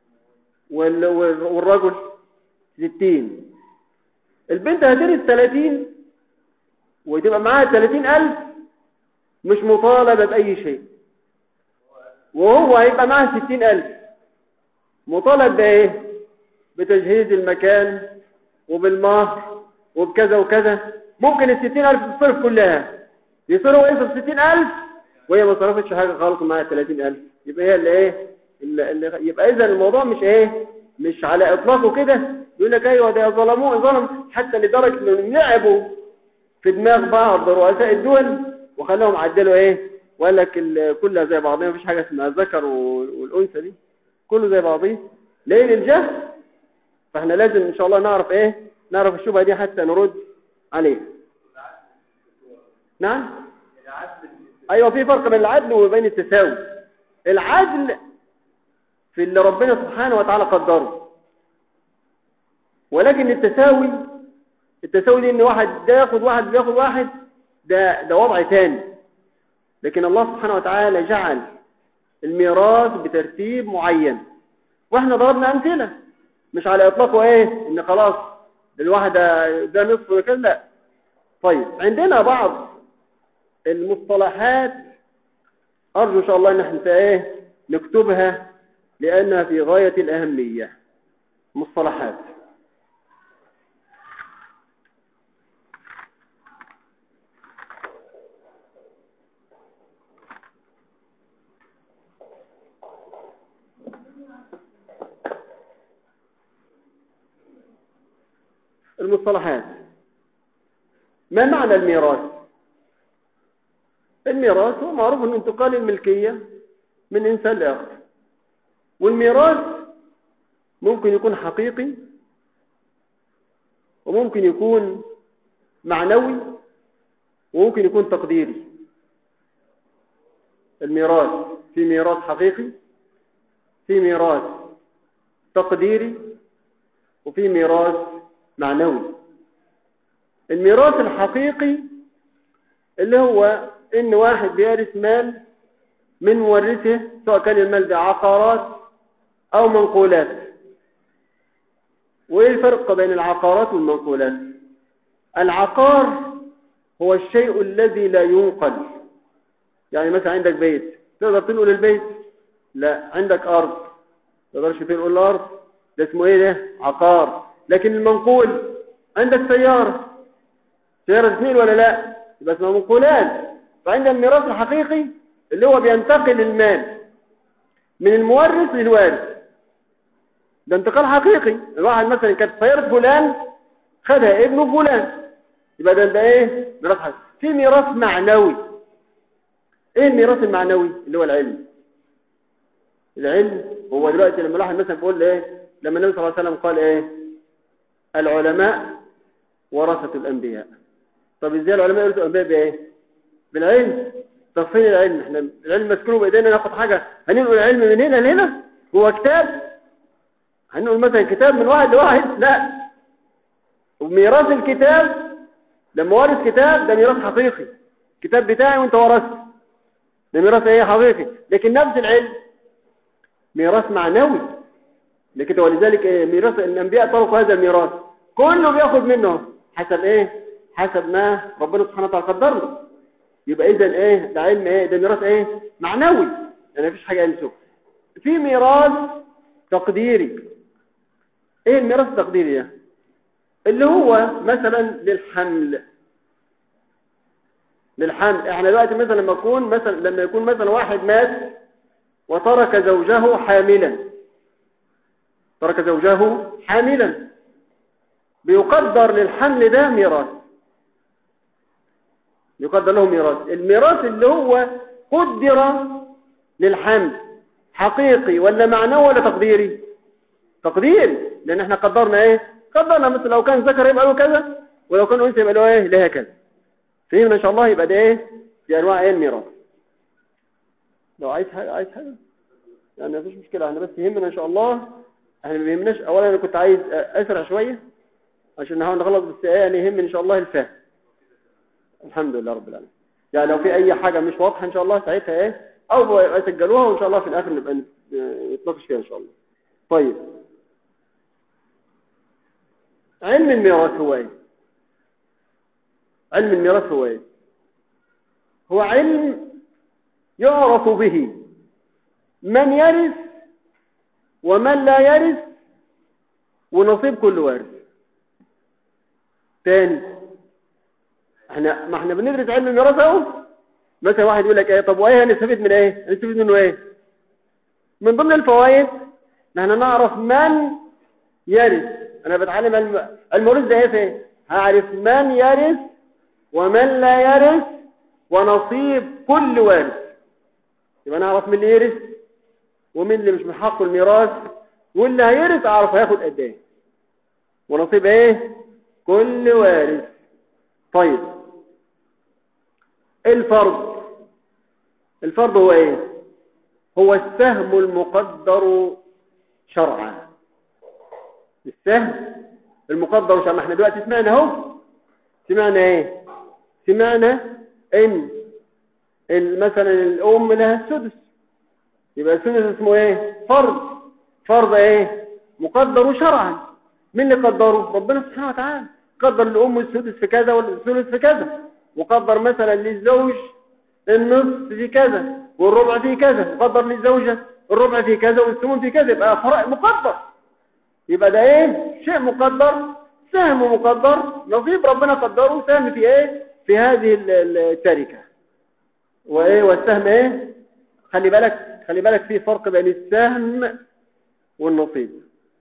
والرجل ستين البنت هترث ثلاثين وتبقى معاها ثلاثين ألف مش مطالبة بأي شيء وهو هيبقى معاه ستين ألف مطالب بإيه بتجهيز المكان وبالمهر وبكذا وكذا ممكن الستين ألف تصرف كلها يصرفوا يصرف ستين ألف وهي ما صرفتش حاجة خالص معاها ثلاثين ألف يبقى هي اللي إيه اللي اللي يبقى إذا الموضوع مش إيه مش على إطلاقه كده يقول لك أيوه ده ظلموه ظلم حتى لدرجة إنهم لعبوا في دماغ بعض رؤساء الدول وخلاهم عدلوا إيه وقال لك كلها زي بعضها مفيش حاجة اسمها الذكر والأنثى دي كله زي بعضيه ليه للجهل فاحنا لازم ان شاء الله نعرف ايه نعرف الشبهة دي حتى نرد عليها نعم ايوه في فرق بين العدل وبين التساوي العدل في اللي ربنا سبحانه وتعالى قدره ولكن التساوي التساوي دي ان واحد ده ياخد واحد بياخد واحد ده ده وضع تاني لكن الله سبحانه وتعالى جعل الميراث بترتيب معين واحنا ضربنا امثله مش على اطلاقه ايه ان خلاص الواحد ده نصف وكذا لا طيب عندنا بعض المصطلحات ارجو ان شاء الله ان احنا ايه نكتبها لانها في غايه الاهميه مصطلحات المصطلحات ما معنى الميراث الميراث هو معروف ان انتقال الملكية من انسان لاخر والميراث ممكن يكون حقيقي وممكن يكون معنوي وممكن يكون تقديري الميراث في ميراث حقيقي في ميراث تقديري وفي ميراث معنوي الميراث الحقيقي اللي هو ان واحد بيرث مال من مورثه سواء كان المال ده عقارات او منقولات وايه الفرق بين العقارات والمنقولات العقار هو الشيء الذي لا ينقل يعني مثلا عندك بيت تقدر تنقل البيت لا عندك ارض تقدرش تنقل الارض ده اسمه ايه ده عقار لكن المنقول عندك سيارة سيارة تنقل ولا لا يبقى اسمها منقولات فعند الميراث الحقيقي اللي هو بينتقل المال من المورث للوارث ده انتقال حقيقي الواحد مثلا كانت سيارة فلان خدها ابنه فلان يبقى ده ده ايه ميراث حقيقي في ميراث معنوي ايه الميراث المعنوي اللي هو العلم العلم هو دلوقتي لما الواحد مثلا بيقول ايه لما النبي صلى الله عليه وسلم قال ايه العلماء ورثة الانبياء طب ازاي العلماء يورثوا الانبياء بايه بالعلم طب فين العلم احنا العلم مسكونه بايدينا ناخد حاجه هننقل العلم من هنا لهنا هو كتاب هنقول مثلا كتاب من واحد لواحد لا وميراث الكتاب لما وارث كتاب ده ميراث حقيقي الكتاب بتاعي وانت ورثت ده ميراث ايه حقيقي لكن نفس العلم ميراث معنوي لكن ولذلك إيه ميراث الانبياء طرقوا هذا الميراث كله بياخد منه حسب ايه حسب ما ربنا سبحانه وتعالى قدر له يبقى اذا ايه ده علم ايه ده ميراث ايه معنوي يعني مفيش حاجه ينسوه في ميراث تقديري ايه الميراث التقديري ده اللي هو مثلا للحمل للحمل احنا دلوقتي مثلا لما يكون مثلا لما يكون مثلا واحد مات وترك زوجه حاملا ترك زوجه حاملا بيقدر للحمل ده ميراث يقدر له ميراث الميراث اللي هو قدر للحمل حقيقي ولا معنوي ولا تقديري تقديري لان احنا قدرنا ايه قدرنا مثل لو كان ذكر يبقى له كذا ولو كان انثى يبقى له ايه لها كذا فهمنا ان شاء الله يبقى ده ايه في انواع ايه الميراث لو عايز حاجه عايز حاجه يعني مفيش مشكله احنا بس يهمنا ان شاء الله احنا ما بيهمناش اولا انا كنت عايز اسرع شويه عشان نحاول نخلص بس ايه يعني يهم ان شاء الله الفهم الحمد لله رب العالمين يعني لو في اي حاجه مش واضحه ان شاء الله ساعتها ايه او يسجلوها وان شاء الله في الاخر نبقى نتناقش فيها ان شاء الله طيب علم الميراث هو ايه علم الميراث هو ايه هو علم يعرف به من يرث ومن لا يرث ونصيب كل وارث تاني احنا ما احنا بندرس علم الميراث اهو مثلا واحد يقول لك ايه طب وايه هنستفيد من ايه هنستفيد منه ايه من ضمن الفوائد نحن نعرف من يرث انا بتعلم المورث ده ايه فين هعرف من يرث ومن لا يرث ونصيب كل وارث يبقى نعرف مين اللي يرث ومين اللي مش من حقه الميراث واللي هيرث اعرف هياخد قد ايه ونصيب ايه كل وارث طيب الفرض الفرض هو ايه هو السهم المقدر شرعا السهم المقدر شرعا احنا دلوقتي سمعنا اهو سمعنا ايه سمعنا ان مثلا الام لها السدس يبقى السدس اسمه ايه فرض فرض ايه مقدر شرعا مين اللي قدره ربنا سبحانه وتعالى قدر الام السدس في كذا والثلث في كذا وقدر مثلا للزوج النصف في كذا والربع في كذا وقدر للزوجة الربع في كذا والثمن في كذا يبقى فرق مقدر يبقى ده ايه شيء مقدر سهم مقدر نصيب ربنا قدره سهم في ايه في هذه التركة وايه والسهم ايه خلي بالك خلي بالك في فرق بين السهم والنصيب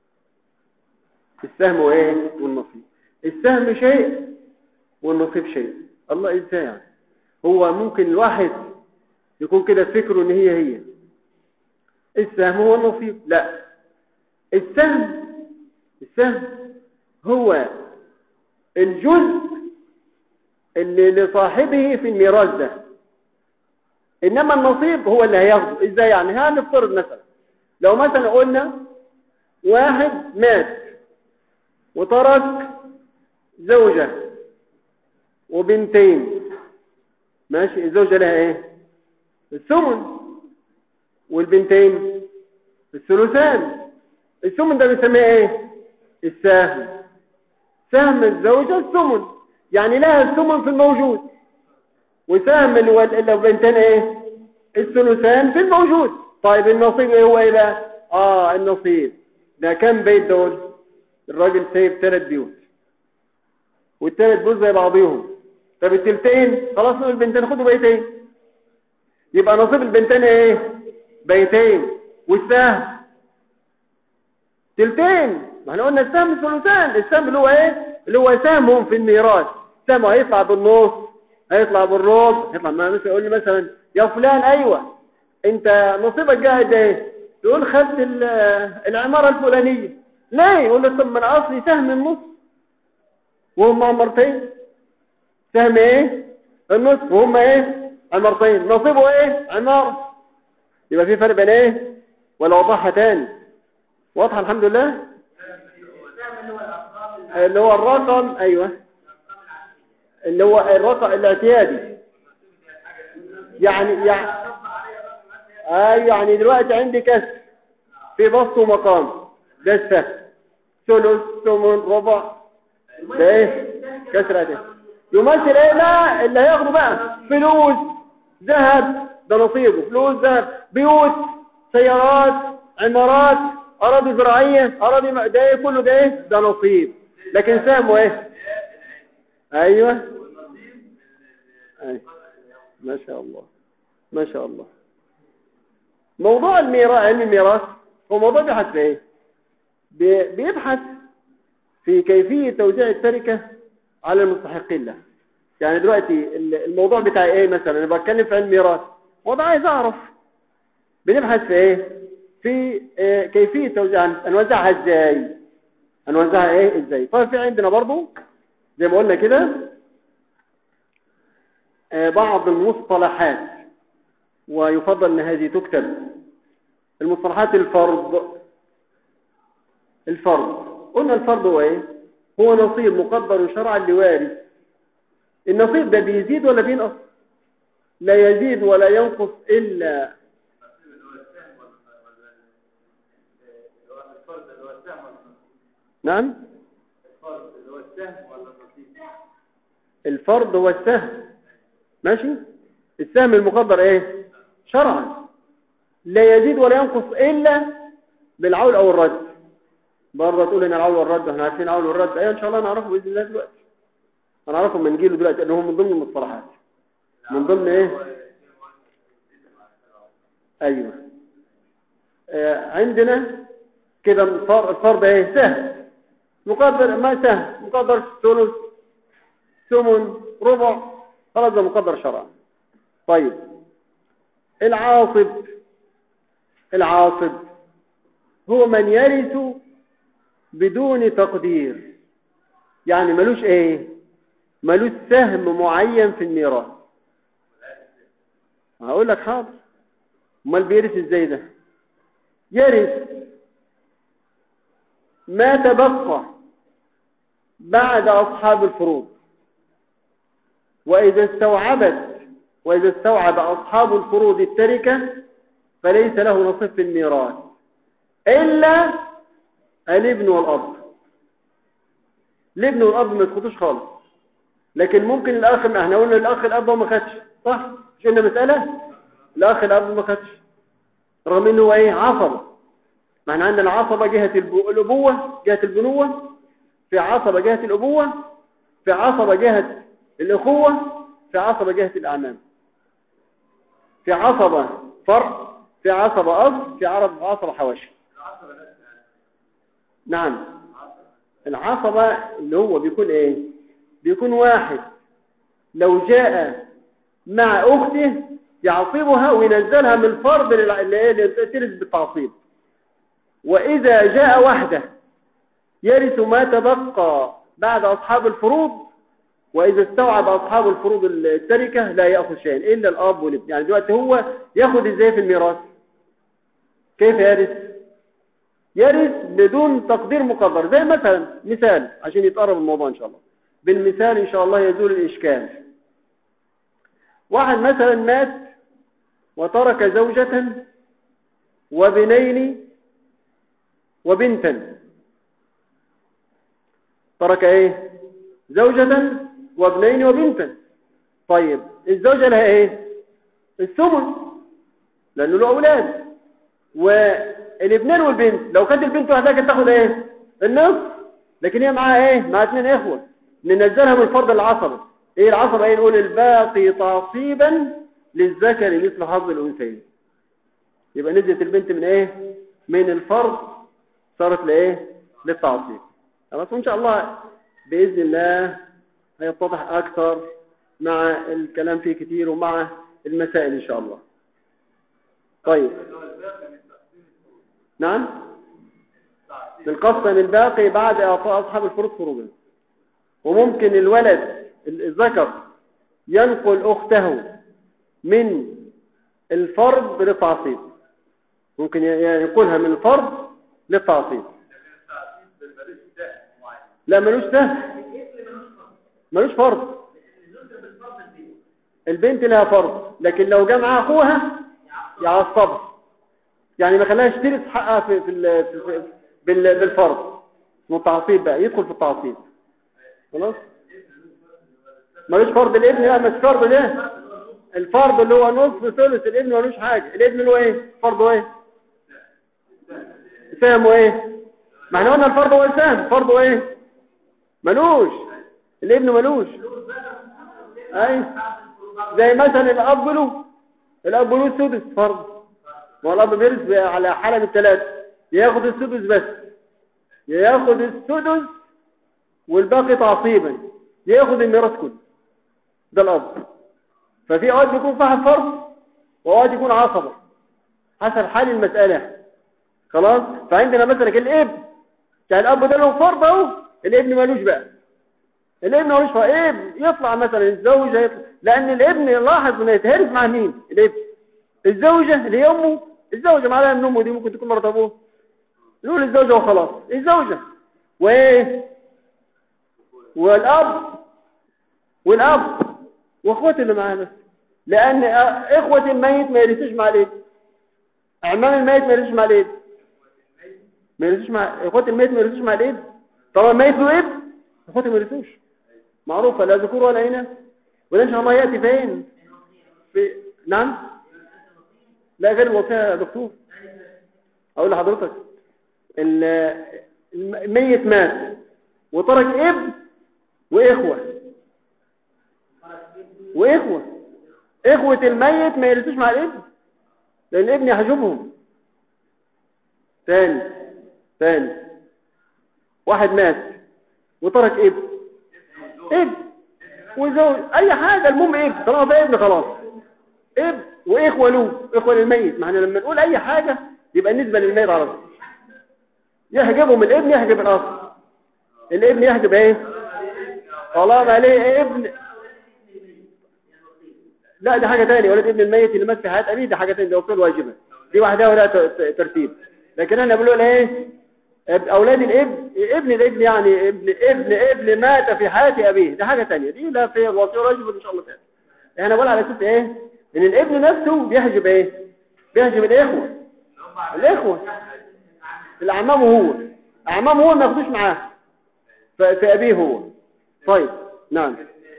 السهم وايه والنصيب السهم شيء والنصيب شيء الله ازاي يعني هو ممكن الواحد يكون كده فكره ان هي هي السهم هو النصيب لا السهم السهم هو الجزء اللي لصاحبه في الميراث ده انما النصيب هو اللي هياخده ازاي يعني هنفترض مثلا لو مثلا قلنا واحد مات وترك زوجة وبنتين ماشي الزوجة لها ايه الثمن والبنتين الثلثان الثمن ده بنسميه ايه السهم سهم الزوجة الثمن يعني لها الثمن في الموجود وسهم البنتين ايه الثلثان في الموجود طيب النصيب ايه هو ايه بقى اه النصيب ده كم بيت دول الراجل سايب ثلاث بيوت والثلاث بيوت زي بعضيهم طب التلتين خلاص نقول البنتين خدوا بيتين يبقى نصيب البنتين ايه بيتين والسهم تلتين ما احنا قلنا السهم ثلثان السهم اللي هو ايه اللي هو سهمهم في الميراث سهم هيطلع بالنص هيطلع بالربع هيطلع ما مثلا يقول لي مثلا يا فلان ايوه انت نصيبك قاعد ايه تقول خدت العماره الفلانيه ليه يقول له طب من اصلي سهم النص وهم عمرتين سهم ايه النص وهم ايه عمرتين نصيبه ايه عماره يبقى في فرق بين ايه ولا وضحها تاني واضحه الحمد لله اللي هو الرقم ايوه اللي هو الرقم الاعتيادي يعني يعني ايوه يعني دلوقتي عندي كسر في بسط ومقام ده السهم ثلث ثمن ربع ده ايه كسر اعتيادي يمثل ايه بقى اللي هياخده بقى فلوس ذهب ده نصيبه فلوس ذهب بيوت سيارات عمارات اراضي زراعيه اراضي ده ايه كله ده ايه ده نصيب لكن سهمه ايه ايوه أيوة. ما شاء الله ما شاء الله موضوع الميراث علم الميراث هو موضوع بيبحث في ايه بيبحث في كيفية توزيع التركة على المستحقين له يعني دلوقتي الموضوع بتاعي ايه مثلا انا بتكلم في علم الميراث وضع عايز اعرف بنبحث في ايه في إيه كيفية توزيع هنوزعها ازاي هنوزعها ايه ازاي طيب في عندنا برضو زي ما قلنا كده بعض المصطلحات ويفضل ان هذه تكتب المصطلحات الفرض الفرض قلنا الفرض هو ايه هو نصيب مقدر شرعا لوارث النصيب ده بيزيد ولا بينقص لا يزيد ولا ينقص الا نعم الفرض هو السهم ماشي السهم المقدر ايه شرعا لا يزيد ولا ينقص الا بالعول او الرد برضه تقول ان العول والرد احنا عارفين العول والرد ايوه ان شاء الله نعرفه باذن الله دلوقتي هنعرفه من نجيله دلوقتي انه من ضمن المصطلحات من ضمن ايه ايوه آه عندنا كده الفرض ايه سهم مقدر ما سهم مقدر ثلث ثمن ربع خلاص ده مقدر شرعا طيب العاصب العاصب هو من يرث بدون تقدير يعني ملوش ايه ملوش سهم معين في الميراث هقول لك حاضر امال بيرث ازاي ده يرث ما تبقى بعد اصحاب الفروض واذا استوعبت واذا استوعب اصحاب الفروض التركه فليس له نصيب في الميراث الا الابن والاب الابن والاب ما يسقطوش خالص لكن ممكن الاخ ما احنا قلنا الاخ الاب ما خدش صح مش قلنا مساله الاخ الاب ما خدش رغم انه هو ايه عصبه ما احنا عندنا عصبه جهه الابوه جهه البنوه في عصبه جهه الابوه في عصبه جهه الاخوه في عصبه جهه الاعمام في عصبه فرع في عصبه اب في عصبه حواشي نعم العصبة اللي هو بيكون ايه بيكون واحد لو جاء مع أخته يعصبها وينزلها من الفرض اللي ترث بالتعصيب وإذا جاء وحده يرث ما تبقى بعد أصحاب الفروض وإذا استوعب أصحاب الفروض التركة لا يأخذ شيئا إلا الأب والابن يعني دلوقتي هو يأخذ إزاي في الميراث كيف يرث يرث بدون تقدير مقدر زي مثلا مثال عشان يتقرب الموضوع إن شاء الله بالمثال إن شاء الله يزول الإشكال واحد مثلا مات وترك زوجة وبنين وبنتا ترك ايه زوجة وابنين وبنتا طيب الزوجة لها ايه الثمن لانه له اولاد والابنين والبنت لو كانت البنت واحدة كانت تاخد ايه النصف لكن هي معاها ايه مع اثنين اخوة ننزلها من فرض العصبة ايه العصبة ايه نقول الباقي تعصيبا للذكر مثل حظ الانثيين يبقى نزلت البنت من ايه من الفرض صارت لايه للتعصيب خلاص وان شاء الله باذن الله هيتضح اكثر مع الكلام فيه كتير ومع المسائل ان شاء الله طيب نعم القسم الباقي بعد اعطاء اصحاب الفروض فروضا وممكن الولد الذكر ينقل اخته من الفرض للتعصيب ممكن ينقلها من الفرض للتعصيب لا ملوش سهم ملوش فرض البنت لها فرض لكن لو جاء معاها اخوها يعصبها يعني ما خلاهاش ترث حقها في في, في, في بالفرض التعصيب بقى يدخل في التعصيب خلاص ملوش فرض الابن لا مش فرض ده الفرض اللي هو نصف ثلث الابن ملوش حاجه الابن اللي هو ايه فرضه ايه سهمه ايه ما احنا قلنا الفرض هو السهم فرضه ايه ملوش الابن ملوش اي زي مثلا الاب له الاب له السدس فرض والاب بيرث على حاله من الثلاثه ياخد السدس بس ياخد السدس والباقي تعصيبا ياخد الميراث كله ده الاب ففي اوقات بيكون فيها فرض واوقات يكون عصبه حسب حال المساله خلاص فعندنا مثلا الابن كان الاب ده له فرض اهو الابن مالوش بقى الابن مالوش فرض ابن يطلع مثلا الزوجه يطلع لان الابن لاحظ انه يتهرب مع مين الابن الزوجه اللي هي امه الزوجه معاها من امه دي ممكن تكون مرات ابوه نقول الزوجه وخلاص الزوجه وايه والاب والاب واخوته اللي معاه بس لان اخوه الميت ما يرثوش مع الابن اعمام الميت ما يرثوش مع الابن ما يرثوش مع اخوه الميت ما يرثوش مع الابن طبعا الميت له ابن اخوته ما يرثوش معروفه لا ذكور ولا اناث وده ان شاء الله ياتي فين في نعم لا غير الوصيه يا دكتور اقول لحضرتك الميت مات وترك ابن واخوه واخوه اخوه الميت ما يرثوش مع الابن لان الابن يحجبهم ثاني ثاني واحد مات وترك ابن ابن وزوج اي حاجه المهم ابن طالما ده ابن خلاص ابن واخوه له اخوه للميت ما احنا لما نقول اي حاجه يبقى النسبه للميت على طول يحجبهم الابن يحجب الاخ الابن يحجب ايه طالما عليه ابن لا دي حاجه ثانيه ولد ابن الميت اللي مات في حياه ابيه دي حاجه ثانيه ده وصول واجبه دي واحده ولا ترتيب لكن احنا بنقول ايه اولاد الابن ابن الابن يعني ابن ابن ابن مات في حياه ابيه دي حاجه ثانيه دي لا في الوصيه واجب ان شاء الله تعالى احنا بنقول على اساس ايه ان الابن نفسه بيحجب ايه بيحجب الاخوه الاخوه الاعمام هو اعمام هو ما ياخدوش معاه في ابيه هو طيب نعم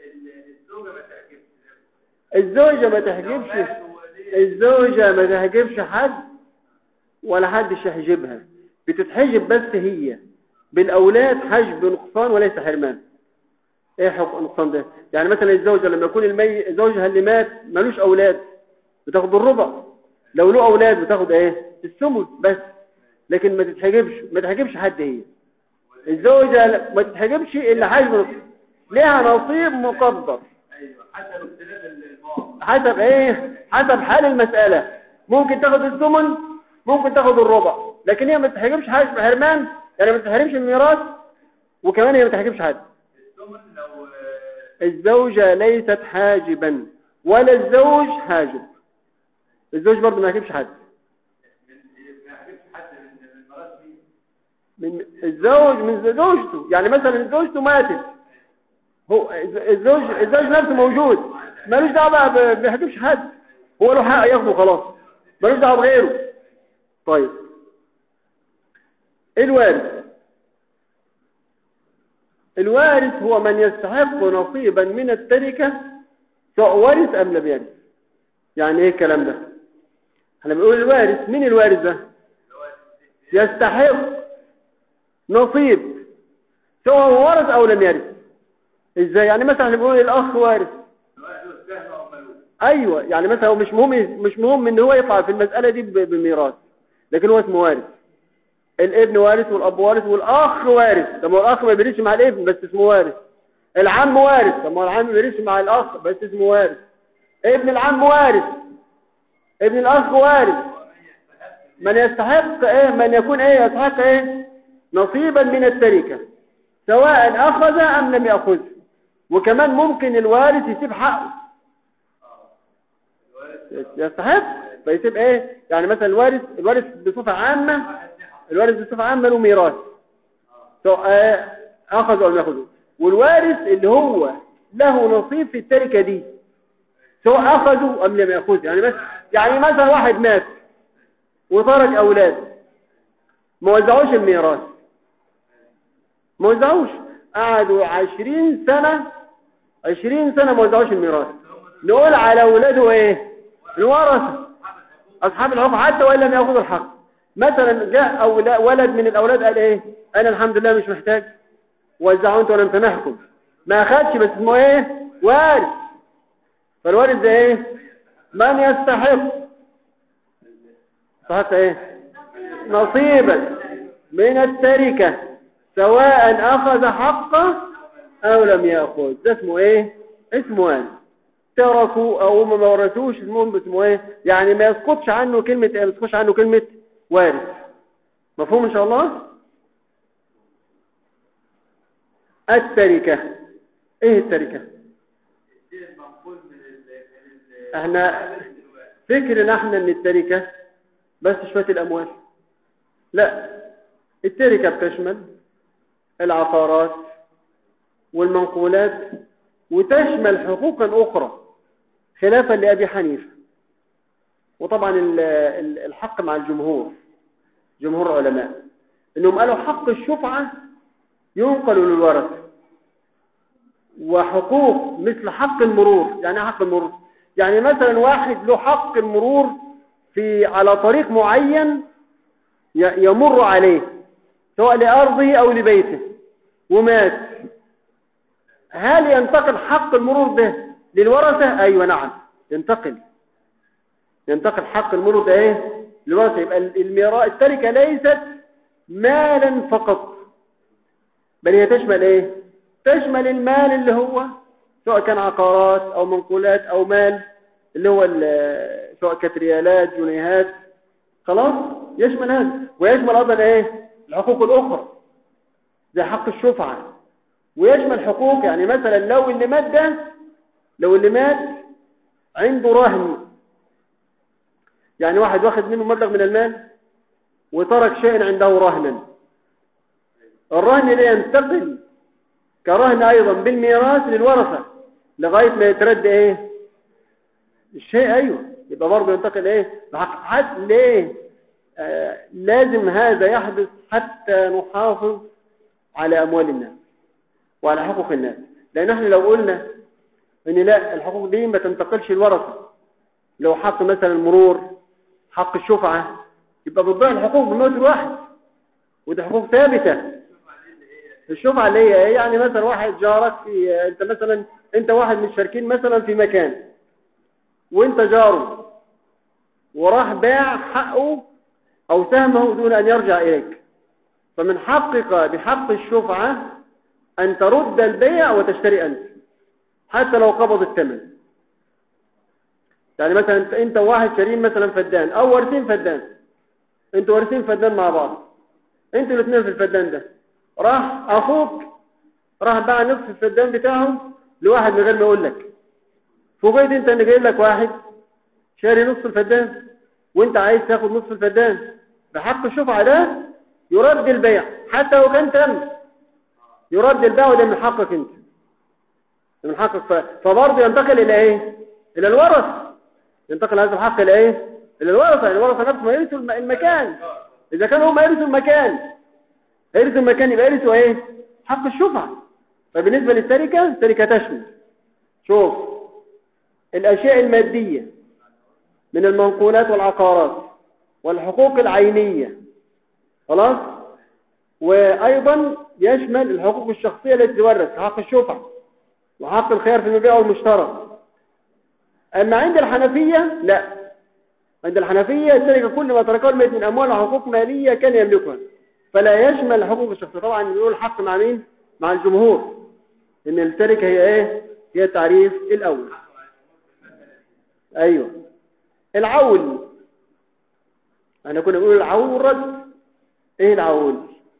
الزوجة ما تحجبش الزوجة ما تحجبش حد ولا حد يحجبها بتتحجب بس هي بالأولاد حجب نقصان وليس حرمان ايه حق نقصان ده يعني مثلا الزوجة لما يكون المي زوجها اللي مات ملوش أولاد بتاخد الربع لو له أولاد بتاخد ايه الثمن بس لكن ما تتحجبش ما تحجبش حد هي الزوجة ما تتحجبش إلا حجب نقصان ليها نصيب مقدر ايوه حتى اختلاف المواقع حسب ايه حسب حال المسألة ممكن تاخد الثمن ممكن تاخد الربع لكن هي ما تحجبش حاجة بحرمان يعني ما تحرمش الميراث وكمان هي ما تحجبش حاجة الزوجة ليست حاجبا ولا الزوج حاجب الزوج برضه ما يحجبش حد من الزوج من زوجته يعني مثلا زوجته ماتت هو الزوج الزوج نفسه موجود ملوش دعوه بقى ما بيحجبش حد هو له حق ياخده خلاص ملوش دعوه بغيره طيب الوارث الوارث هو من يستحق نصيبا من التركة سواء وارث أم لم يرث يعني ايه الكلام ده احنا بنقول الوارث مين الوارث ده يستحق نصيب سواء ورث او لم يرث ازاي يعني مثلا احنا بنقول الاخ وارث ايوه يعني مثلا هو مش مهم مش مهم ان هو يطلع في المسألة دي بميراث لكن هو اسمه وارث الابن وارث والاب وارث والاخ وارث طب هو الاخ ما بيرثش مع الابن بس اسمه وارث العم وارث طب ما العم ما بيرثش مع الاخ بس اسمه وارث ابن العم وارث ابن الاخ وارث من يستحق ايه من يكون ايه يستحق ايه نصيبا من التركه سواء اخذ ام لم ياخذ وكمان ممكن الوارث يسيب حقه يستحق فيسيب ايه يعني مثلا الوارث الوارث بصفه عامه الوارث بصفه عامه له ميراث سواء اخذ او لم ياخذ والوارث اللي هو له نصيب في التركه دي سواء اخذوا ام لم ياخذوا يعني مثلا يعني مثلا واحد مات وترك اولاد ما وزعوش الميراث ما وزعوش قعدوا عشرين سنة عشرين سنة ما وزعوش الميراث نقول على اولاده ايه الورثة اصحاب الحقوق حتى وان لم ياخذوا الحق مثلا جاء أولاد ولد من الاولاد قال ايه انا الحمد لله مش محتاج وزعوا انتوا ولم تمحكم ما اخدش بس اسمه ايه وارث فالوارث ده ايه من يستحق صحت ايه نصيبا من التركة سواء اخذ حقه او لم ياخذ ده اسمه ايه اسمه وارث تركوا او ما ورثوش المهم اسمه ايه يعني ما يسقطش عنه كلمة ايه ما يسقطش عنه كلمة وارث مفهوم ان شاء الله التركة ايه التركة احنا فكرنا احنا ان التركة بس شوية الاموال لا التركة بتشمل العقارات والمنقولات وتشمل حقوقا اخرى خلافا لابي حنيفه وطبعا الحق مع الجمهور جمهور علماء انهم قالوا حق الشفعة ينقل للورث وحقوق مثل حق المرور يعني حق المرور يعني مثلا واحد له حق المرور في على طريق معين يمر عليه سواء لأرضه أو لبيته ومات هل ينتقل حق المرور ده للورثة أيوة نعم ينتقل ينتقل حق المرور ده ايه للورثة يبقى الميراث التركة ليست مالا فقط بل هي تشمل ايه تشمل المال اللي هو سواء كان عقارات او منقولات او مال اللي هو سواء كانت ريالات جنيهات خلاص يشمل هذا ويشمل ايضا ايه الحقوق الاخرى زي حق الشفعة ويشمل حقوق يعني مثلا لو اللي مات ده لو اللي مات عنده رهن يعني واحد واخد منه مبلغ من المال وترك شيء عنده رهنا الرهن ده ينتقل كرهن ايضا بالميراث للورثة لغاية ما يترد ايه الشيء ايوه يبقى برضه ينتقل ايه حتى ليه آه لازم هذا يحدث حتى نحافظ على اموال الناس وعلى حقوق الناس لان احنا لو قلنا ان لا الحقوق دي ما تنتقلش الورثة لو حق مثلا المرور حق الشفعة يبقى بتضيع الحقوق بموت الواحد ودي حقوق ثابتة الشفعة اللي هي ايه يعني مثلا واحد جارك في انت مثلا انت واحد من الشركين مثلا في مكان وانت جاره وراح باع حقه او سهمه دون ان يرجع اليك فمن حقك بحق الشفعة ان ترد البيع وتشتري انت حتى لو قبض الثمن يعني مثلا انت وواحد شارين مثلا فدان او وارثين فدان انتوا وارثين فدان مع بعض انتوا الاثنين في الفدان ده راح اخوك راح باع نصف الفدان بتاعه لواحد من غير ما يقول لك فوجئت انت ان جاي لك واحد شاري نص الفدان وانت عايز تاخد نص الفدان بحق الشفعة ده يرد البيع حتى لو كان تم يرد البيع وده من حقك انت من حقك فبرضه ينتقل الى ايه الى الورث ينتقل هذا الحق الى ايه الى الورثه يعني الورثه نفسهم يرثوا المكان اذا كانوا هم يرثوا المكان يرثوا المكان يبقى يرثوا ايه حق الشفعة فبالنسبة للتركة التركة تشمل شوف الاشياء المادية من المنقولات والعقارات والحقوق العينية خلاص وايضا يشمل الحقوق الشخصية التي تورث حق الشفعة وحق الخيار في المبيع والمشترى اما عند الحنفية لا عند الحنفية التركة كل ما تركه الميت من اموال وحقوق مالية كان يملكها فلا يشمل الحقوق الشخصية طبعا يقول الحق مع مين مع الجمهور ان التركة هي ايه هي التعريف الاول ايوه العول احنا كنا بنقول العول والرد ايه العول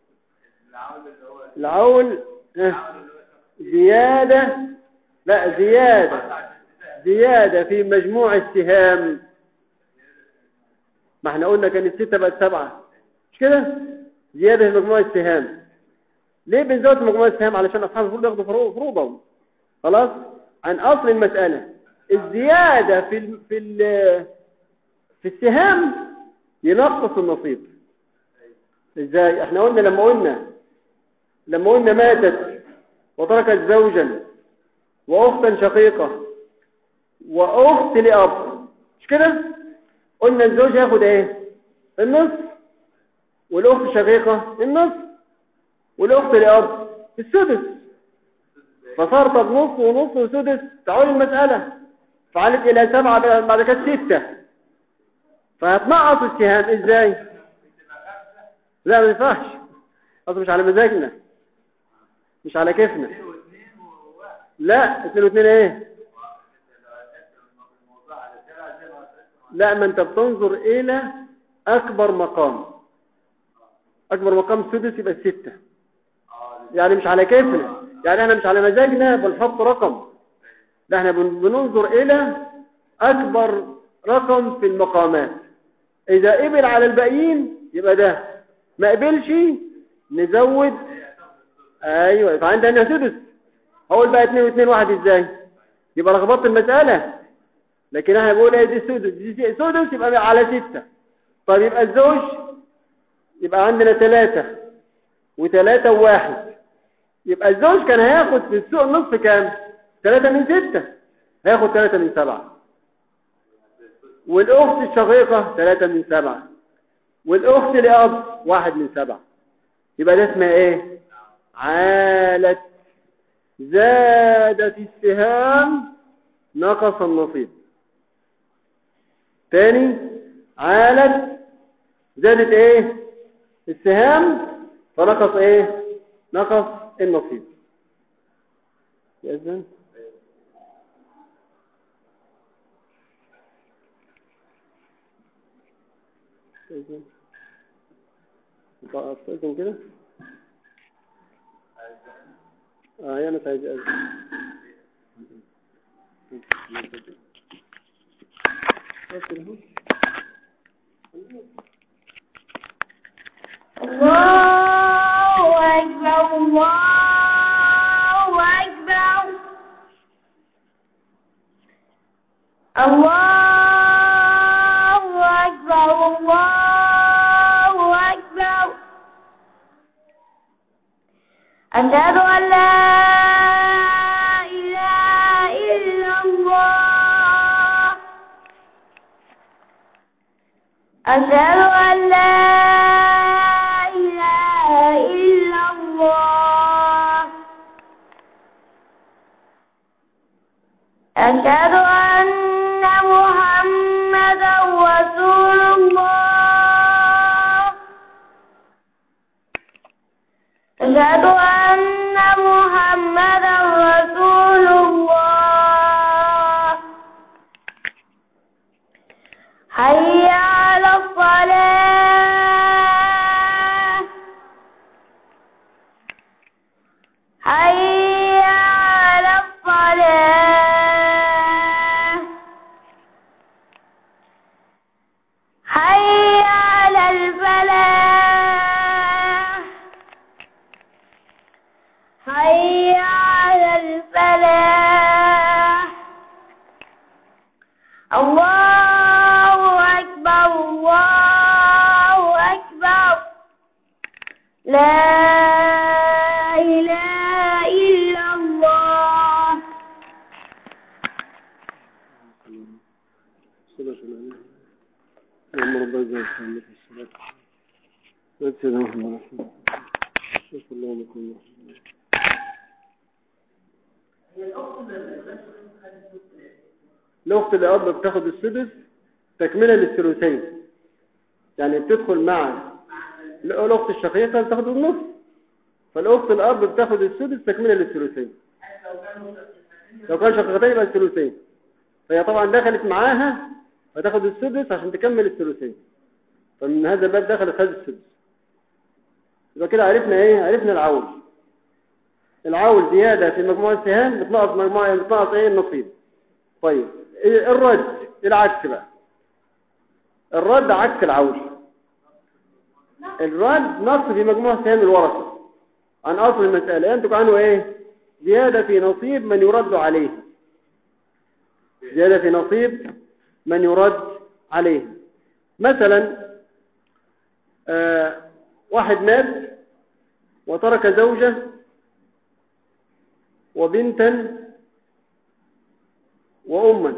العول اه زيادة لا زيادة زيادة في مجموع السهام ما احنا قلنا كانت ستة بقت سبعة مش كده زيادة في مجموع السهام ليه بنزود مجموع السهام علشان اصحاب الفروض ياخدوا فروضهم خلاص عن اصل المسألة الزيادة في ال في ال في السهام ينقص النصيب ازاي احنا قلنا لما قلنا لما قلنا ماتت وتركت زوجا واختا شقيقة واخت لاب مش كده قلنا الزوج ياخد ايه النص والاخت الشقيقة النص والاخت لاب السدس فصار طب نص ونص وسدس تعود المسألة فعلت الى سبعة بعد كده ستة فهتنقص السهام ازاي لا ما ينفعش اصلا مش على مزاجنا مش على كيفنا لا اثنين واثنين ايه لا ما انت بتنظر الى اكبر مقام اكبر مقام سدس يبقى الستة يعني مش على كيفنا يعني احنا مش على مزاجنا بنحط رقم لا احنا بننظر الى اكبر رقم في المقامات اذا قبل على الباقيين يبقى ده ما قبلش نزود ايوه فعندنا سدس هقول بقى 2 و2 واحد ازاي يبقى لخبطت المساله لكن احنا بقول ايه دي سدس دي سدس يبقى على 6 طيب يبقى الزوج يبقى عندنا 3 و3 وواحد يبقى الزوج كان هياخد في السوق النصف كام 3 من 6 هياخد 3 من 7 والاخت الشقيقه 3 من 7 والاخت لاب 1 من 7 يبقى ده اسمها ايه عالت زادت السهام نقص النصيب تاني عالت زادت ايه السهام فنقص ايه نقص النصيب يأذن يأذن أستأذن كده اه انا عايز أذن الله أكبر الله أكبر الله أكبر الله أكبر أشهد أن لا إله إلا الله أشهد أن لا إله إلا الله أشهد أن محمدا رسول الله أشهد أن محمدا رسول الله سيدنا محمد صلى الله عليه وسلم الأخت الأب بتاخد السدس تكملة للثلثين يعني بتدخل مع الأخت الشقيقة بتاخد النص فالأخت الأب بتاخد السدس تكملة للثلثين لو كان شقيقتين يبقى الثلثين فهي طبعا دخلت معاها فتاخد السدس عشان تكمل الثلثين فمن هذا الباب دخلت هذا السدس يبقى كده عرفنا ايه عرفنا العول العول زيادة في مجموع السهام بتنقص مجموعة بتنقص ايه النصيب طيب إيه الرد العكس بقى الرد عكس العول الرد نقص في مجموع سهام الورثة عن اصل المسألة ينتج عنه ايه زيادة في نصيب من يرد عليه زيادة في نصيب من يرد عليه مثلا آه واحد مات وترك زوجة وبنتا وأما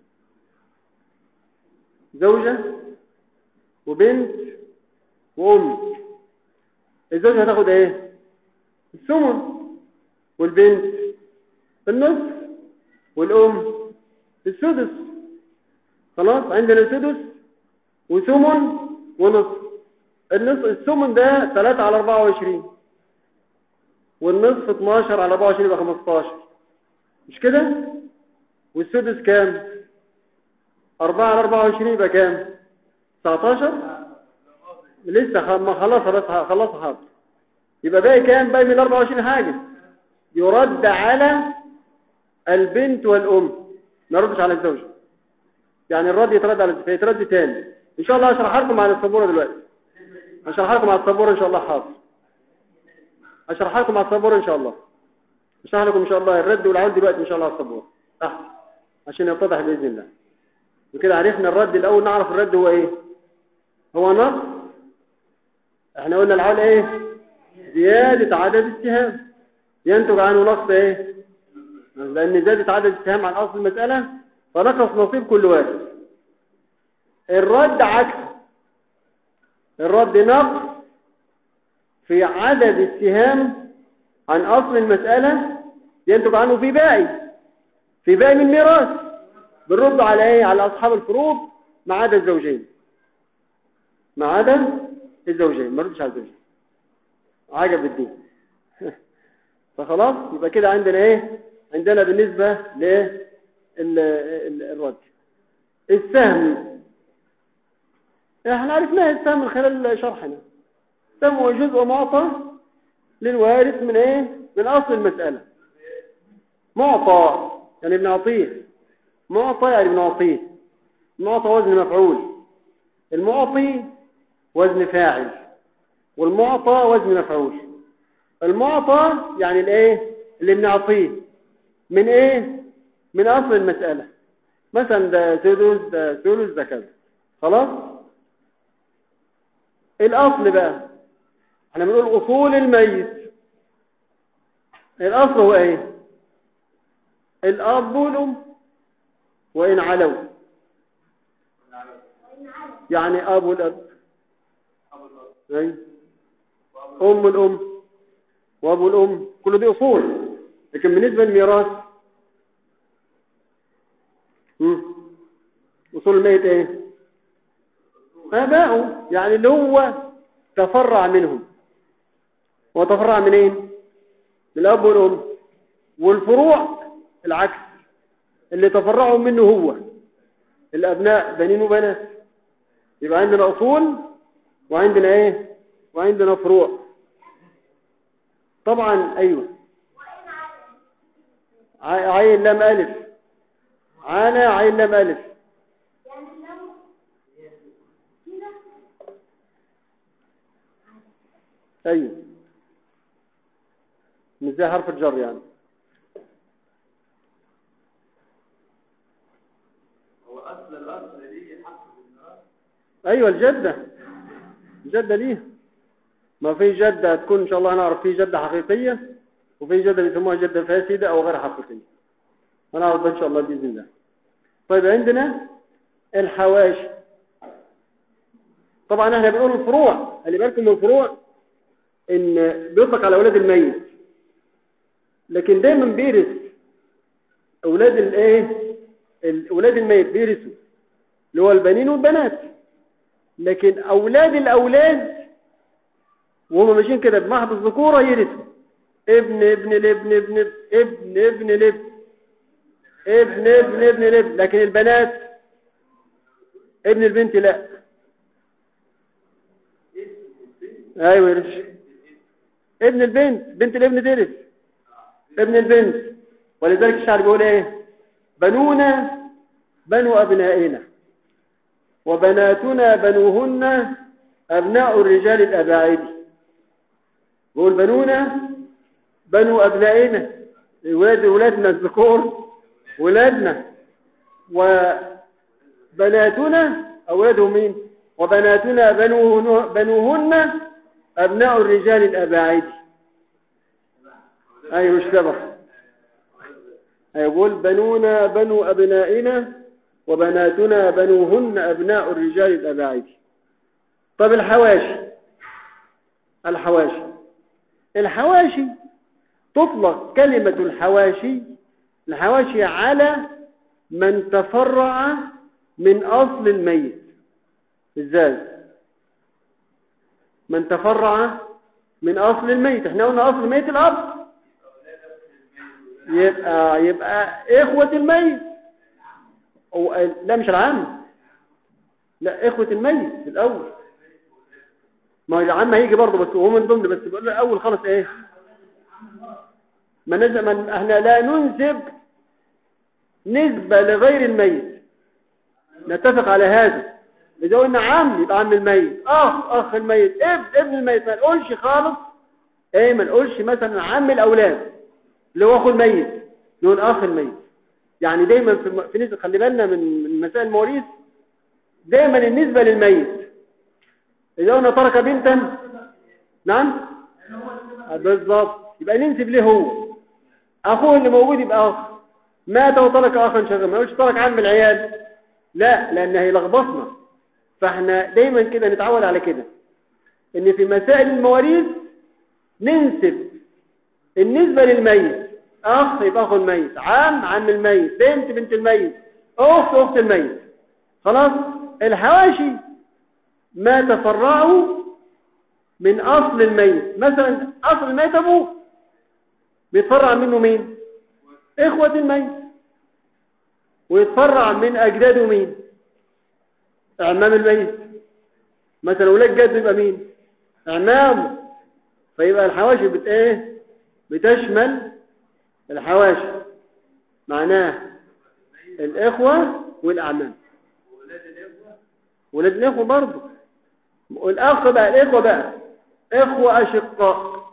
زوجة وبنت وأم الزوجة هتاخد ايه الثمن والبنت النصف والأم السدس خلاص عندنا سدس وثمن ونصف النصف الثمن ده 3 على 24 والنصف 12 على 24 يبقى 15 مش كده والسدس كام 4 على 24 يبقى كام 19 لسه ما خلصها بس خلصها حاضر يبقى باقي كام باقي من 24 حاجه يرد على البنت والام ما يردش على الزوجه يعني الرد يترد على يترد تاني ان شاء الله هشرح لكم على السبوره دلوقتي هشرح لكم على السبوره ان شاء الله حاضر هشرح لكم على السبوره ان شاء الله هشرح لكم ان شاء الله الرد والعود دلوقتي ان شاء الله على السبوره تحت عشان يتضح باذن الله وكده عرفنا الرد الاول نعرف الرد هو ايه هو نقص احنا قلنا العول ايه زياده عدد السهام ينتج عنه نقص ايه لان زادت عدد السهام عن اصل المساله فنقص نصيب كل واحد الرد عكس الرد نقص في عدد السهام عن أصل المسألة ينتج عنه في باقي في باقي من ميراث بنرد على ايه على أصحاب الفروض ما عدا الزوجين ما عدا الزوجين ما ردش على الزوجين عجب الدين فخلاص يبقى كده عندنا ايه عندنا بالنسبة للرد السهم احنا عرفناه السهم من خلال شرحنا السهم هو جزء معطى للوارث من ايه من اصل المسألة معطى يعني بنعطيه معطى يعني بنعطيه معطى وزن مفعول المعطي وزن فاعل والمعطى وزن مفعول المعطى يعني الايه اللي بنعطيه من ايه من اصل المسألة مثلا ده سدس ده ثلث ده كذا خلاص الاصل بقى احنا بنقول اصول الميت الاصل هو ايه الاب والام وان علوا يعني اب والاب اي ام الام وابو الام كل دي اصول لكن بالنسبه للميراث اصول الميت ايه اباؤه يعني اللي هو تفرع منهم وتفرع منين من الاب والام والفروع العكس اللي تفرعوا منه هو الابناء بنين وبنات يبقى عندنا اصول وعندنا ايه وعندنا فروع طبعا ايوه عين لام الف عانى عين لام الف ايوه مش زي حرف الجر يعني هو اصل الاصل ليه حق بالميراث ايوه الجده الجده ليه ما في جده تكون ان شاء الله نعرف في جده حقيقيه وفي جده بيسموها جده فاسده او غير حقيقيه هنعرف ان شاء الله باذن الله طيب عندنا الحواشي طبعا احنا بنقول الفروع اللي بالكم من الفروع ان بيطلق على اولاد الميت لكن دايما بيرث اولاد الايه ال- اولاد الميت بيرثوا اللي هو البنين والبنات لكن اولاد الاولاد وهم ماشيين كده بمحض الذكوره يرثوا ابن ابن الابن ابن ابن ابن الابن ابن ابن ابن الابن لكن البنات ابن البنت لا ايوه يرث ابن البنت بنت الابن ترث ابن البنت ولذلك الشعر بيقول ايه بنونا بنو ابنائنا وبناتنا بنوهن ابناء الرجال الاباعد بيقول بنونا بنو ابنائنا ولاد ولادنا الذكور ولادنا وبناتنا اولادهم مين وبناتنا بنوهن بنوهن ابناء الرجال الاباعد ايوه اشتبه يقول بنونا بنو أبنائنا وبناتنا بنوهن أبناء الرجال الأباعد طب الحواشي الحواشي الحواشي تطلق كلمة الحواشي الحواشي على من تفرع من أصل الميت ازاي من تفرع من أصل الميت احنا قلنا أصل الميت الأب يبقى يبقى إخوة الميت أو لا مش العام لا إخوة الميت الأول ما هو العام هيجي برضه بس هو من ضمن بس بقول له الأول خالص إيه ما نزل من احنا لا ننسب نسبة لغير الميت نتفق على هذا إذا قلنا عم يبقى عم الميت أخ أخ الميت ابن ابن الميت ما نقولش خالص إيه ما نقولش مثلا عم الأولاد اللي هو أخو الميت نقول أخ الميت يعني دايما في الم- في نسبة خلي بالنا من من مسائل المواريث دايما النسبة للميت إذا قلنا ترك بنتا نعم بالظبط يبقى ننسب ليه هو أخوه اللي موجود يبقى أخ مات وترك أخا شغما ما يقولش ترك عم العيال لا لأن هيلخبطنا فاحنا دايما كده نتعود على كده ان في مسائل المواريث ننسب النسبة للميت اخ يبقى اخو الميت عم عم الميت بنت بنت الميت اخت اخت الميت خلاص الحواشي ما تفرعوا من اصل الميت مثلا اصل الميت ابوه بيتفرع منه مين اخوة الميت ويتفرع من اجداده مين اعمام الميت مثلا ولاد جد يبقى مين اعمامه فيبقى الحواشي بت ايه بتشمل الحواشي معناه الاخوة والاعمام ولاد الاخوة برضه والاخ بقى الاخوة بقى اخوة اشقاء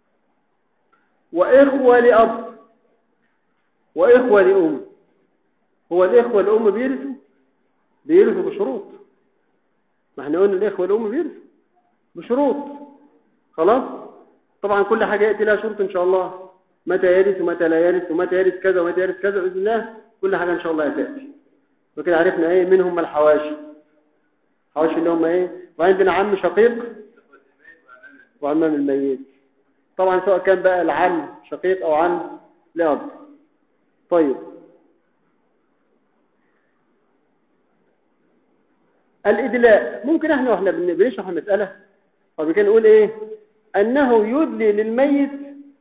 واخوة لاب واخوة لام هو الاخوة الام بيرثوا بيرثوا بشروط ما احنا قلنا الاخوة الام بيرثوا بشروط خلاص طبعا كل حاجة يأتي لها شروط ان شاء الله متى يرث ومتى لا يرث ومتى يرث كذا ومتى يرث كذا بإذن الله كل حاجة ان شاء الله هتأتي وكده عرفنا ايه من هم الحواشي الحواشي اللي هم ايه وعندنا عم شقيق وعمام الميت طبعا سواء كان بقى العم شقيق او عم لأب طيب الإدلاء ممكن احنا واحنا بن- بنشرح المسألة وبكده نقول ايه انه يدلي للميت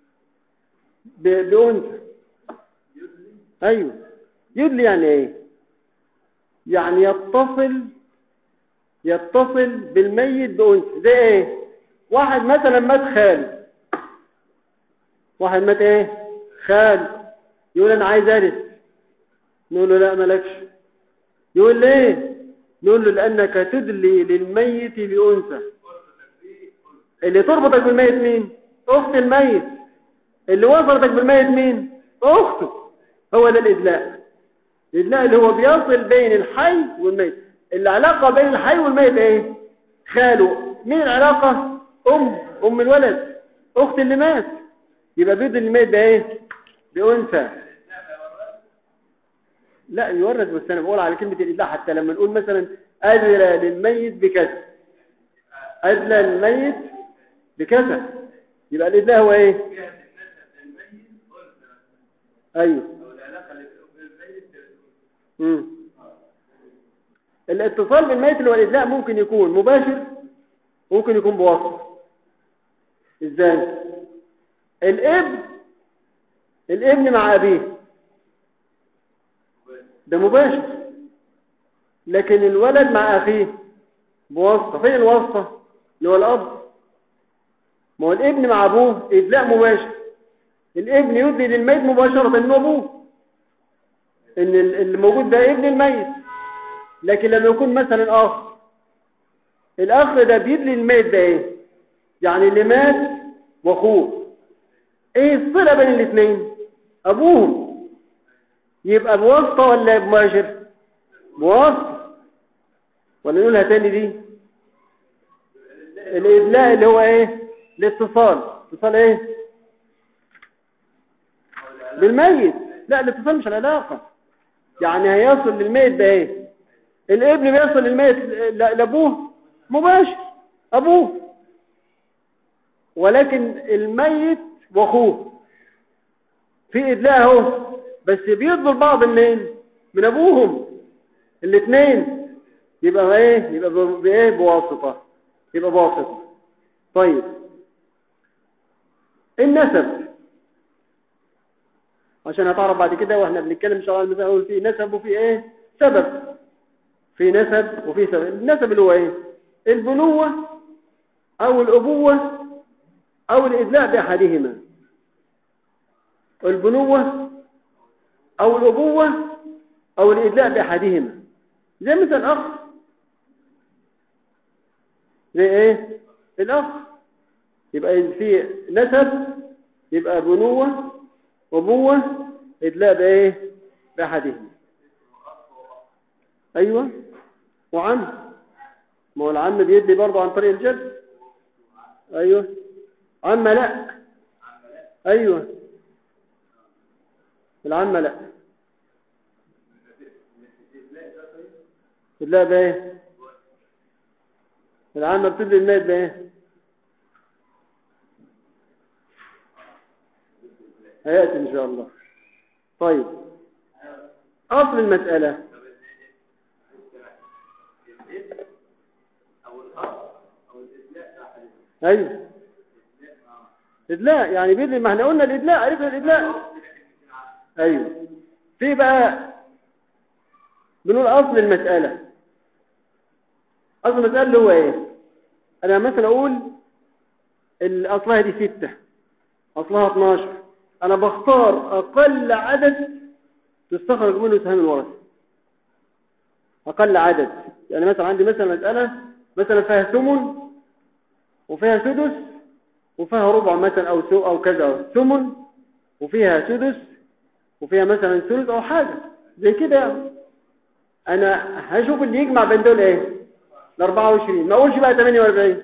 ب- بأنثى ايوه يدلي يعني ايه يعني يتصل يتصل بالميت بأنثى زي ايه واحد مثلا مات خال واحد مات ايه خال يقول انا عايز ارث نقول له لا مالكش يقول ليه نقول له لانك تدلي للميت بأنثى اللي تربطك بالميت مين اخت الميت اللي وصلتك بالميت مين اخته هو ده الادلاء الادلاء اللي هو بيصل بين الحي والميت العلاقة بين الحي والميت ايه خاله مين العلاقة ام ام الولد اخت اللي مات يبقى بيد الميت ده ايه بأنثى لا يورث بس انا بقول على كلمة الإدلاء حتى لما نقول مثلا أذل للميت بكذا أدلى الميت بكذا يبقى الإدلاء هو إيه جهة النسب للميت أنثى مثلا أيوه أو العلاقة اللي بينه وبين الميت تلاتون. مم. الاتصال بالميت اللي هو الإدلاء ممكن يكون مباشر ممكن يكون بواسطة ازاي الابن الابن مع أبيه ده مباشر لكن الولد مع أخيه بواسطة فين الواسطة اللي هو الأب ما هو الابن مع أبوه إدلاء مباشر الابن يدلي للميت مباشرة إنه أبوه إن ال- اللي موجود ده ابن الميت لكن لما يكون مثلا أخ الأخ ده بيدلي الميت ده إيه يعني اللي مات وأخوه إيه الصلة بين الاثنين أبوهم يبقى بواسطة ولا بمباشر بواسطة ولا نقولها تاني دي الإدلاء اللي هو إيه الاتصال اتصال إيه بالميت لا الاتصال مش العلاقة يعني هيصل للميت ده ايه الابن بيصل للميت ل- لابوه مباشر ابوه ولكن الميت واخوه في ادلاء اهو بس بيضل بعض منين من ابوهم الاثنين يبقى ايه يبقى ب- بايه بواسطة يبقى بواسطة طيب النسب عشان هتعرف بعد كده واحنا بنتكلم ان شاء الله مثلا اقول في نسب وفي ايه سبب في نسب وفي سبب النسب اللي هو ايه البنوة او الابوة او الادلاء باحدهما البنوة او الابوة او الادلاء باحدهما زي مثلا اخ زي ايه الاخ يبقى في نسب يبقى بنوة أبوة إدلاء بإيه بأحدهم أيوة وعم ما هو العم بيدلي برضه عن طريق الجد أيوة عم لا أيوة العم لا إدلاء بإيه العم بتدلي الميت بإيه هيأتي إن شاء الله طيب أصل المسألة أو الأب أو الإدلاء أحدهم أيوه إدلاء يعني بيدلي ما احنا قلنا الإدلاء عرفنا الإدلاء أيوه في بقى بنقول أصل المسألة أصل المسألة اللي هو إيه أنا مثلا أقول ال- أصلها دي ستة أصلها 12 أنا بختار أقل عدد تستخرج منه سهم الورث أقل عدد يعني مثلا عندي مثلا مسألة مثلا فيها ثمن وفيها سدس وفيها ربع مثلا أو سو أو كذا ثمن وفيها سدس وفيها مثلا ثلث أو حاجة زي كده يعني. أنا هشوف اللي يجمع بين دول إيه ال 24 ما أقولش بقى 48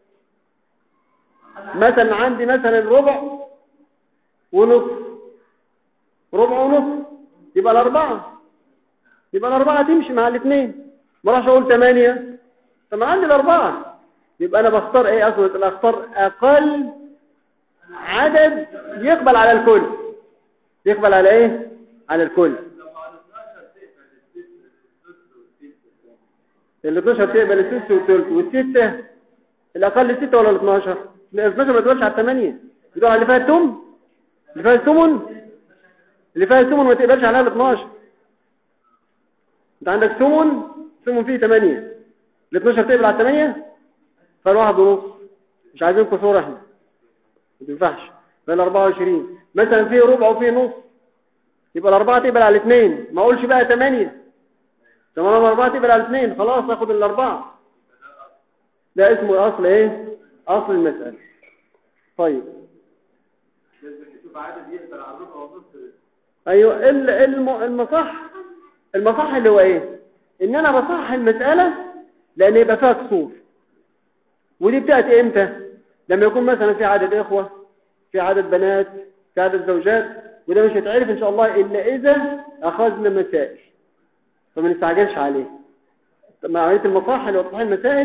مثلا عندي مثلا ربع ونص ربع ونص يبقى الأربعة يبقى الأربعة تمشي مع الاثنين ما راحش أقول ثمانية طب ما عندي الأربعة يبقى أنا بختار إيه أصلا أختار أقل عدد يقبل على الكل يقبل على إيه على الكل ال 12 تقبل السدس والثلث والستة الأقل ستة ولا ال 12 ال 12 ما تقبلش على الثمانية يدور على اللي فيها التم اللي فيها الثمن اللي فيها الثمن ما تقبلش عليها ال 12 انت عندك ثمن ثمن فيه 8 ال 12 تقبل على 8 فالواحد ونص مش عايزين كسور احنا ما تنفعش فال 24 مثلا فيه ربع وفيه نص يبقى الاربعه تقبل على الاثنين ما اقولش بقى 8 تمام الاربعه تقبل على الاثنين خلاص اخد الاربعه ده اسمه اصل ايه اصل المساله طيب لازم نشوف عدد يقبل على الربع ونص ايوه ال- الم- المصح المصح اللي هو ايه ان انا بصح المسألة لان يبقى فيها كسور ودي بتأتي امتى لما يكون مثلا في عدد اخوة في عدد بنات في عدد زوجات وده مش هيتعرف ان شاء الله الا اذا اخذنا مسائل فما نستعجلش عليه طب مع عملية المصح اللي هو تصحيح المسائل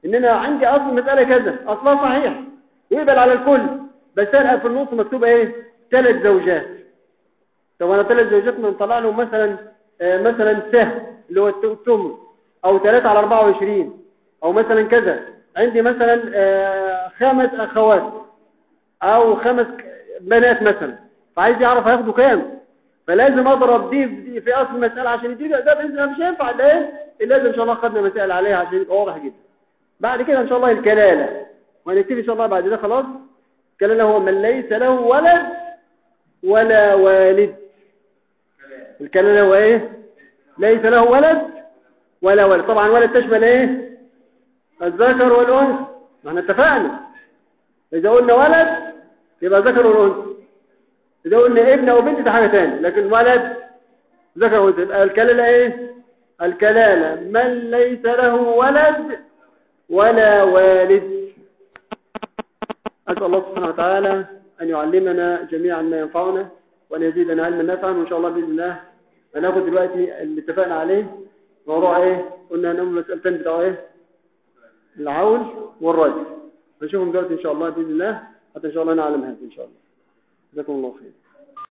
ان انا عندي اصل المساله كذا اصلها صحيح ويقبل على الكل بس انا في النص مكتوب ايه ثلاث زوجات طب انا ثلاث زوجات من طلع لهم مثلا آه مثلا سهم اللي هو الثمن او 3 على 24 او مثلا كذا عندي مثلا آه خمس اخوات او خمس بنات مثلا فعايز يعرف هياخدوا كام فلازم اضرب دي في دي في اصل المساله عشان يدي ده باذن الله مش هينفع ده ايه لازم ان شاء الله خدنا مسائل عليها عشان يبقى واضح جدا بعد كده ان شاء الله الكلاله وهنكتب ان شاء الله بعد ده خلاص الكلاله هو من ليس له ولد ولا والد الكلاله هو ايه ليس له ولد ولا ولد طبعا ولد تشمل ايه الذكر والانثى ما احنا اتفقنا اذا قلنا ولد يبقى ذكر والانثى إذا قلنا ابن أو بنت ده حاجة تاني لكن ولد ذكر وانثى يبقى الكلالة إيه؟ الكلالة من ليس له ولد ولا والد أسأل الله سبحانه وتعالى أن يعلمنا جميعا ما ينفعنا وأن يزيدنا علما نافعا وإن شاء الله بإذن الله هناخد دلوقتي اللي اتفقنا عليه موضوع إيه؟ قلنا هنعمل مسألتين بتوع إيه؟ العول والرجل هنشوفهم دلوقتي إن شاء الله بإذن الله حتى إن شاء الله نعلم هذا إن شاء الله جزاكم الله خير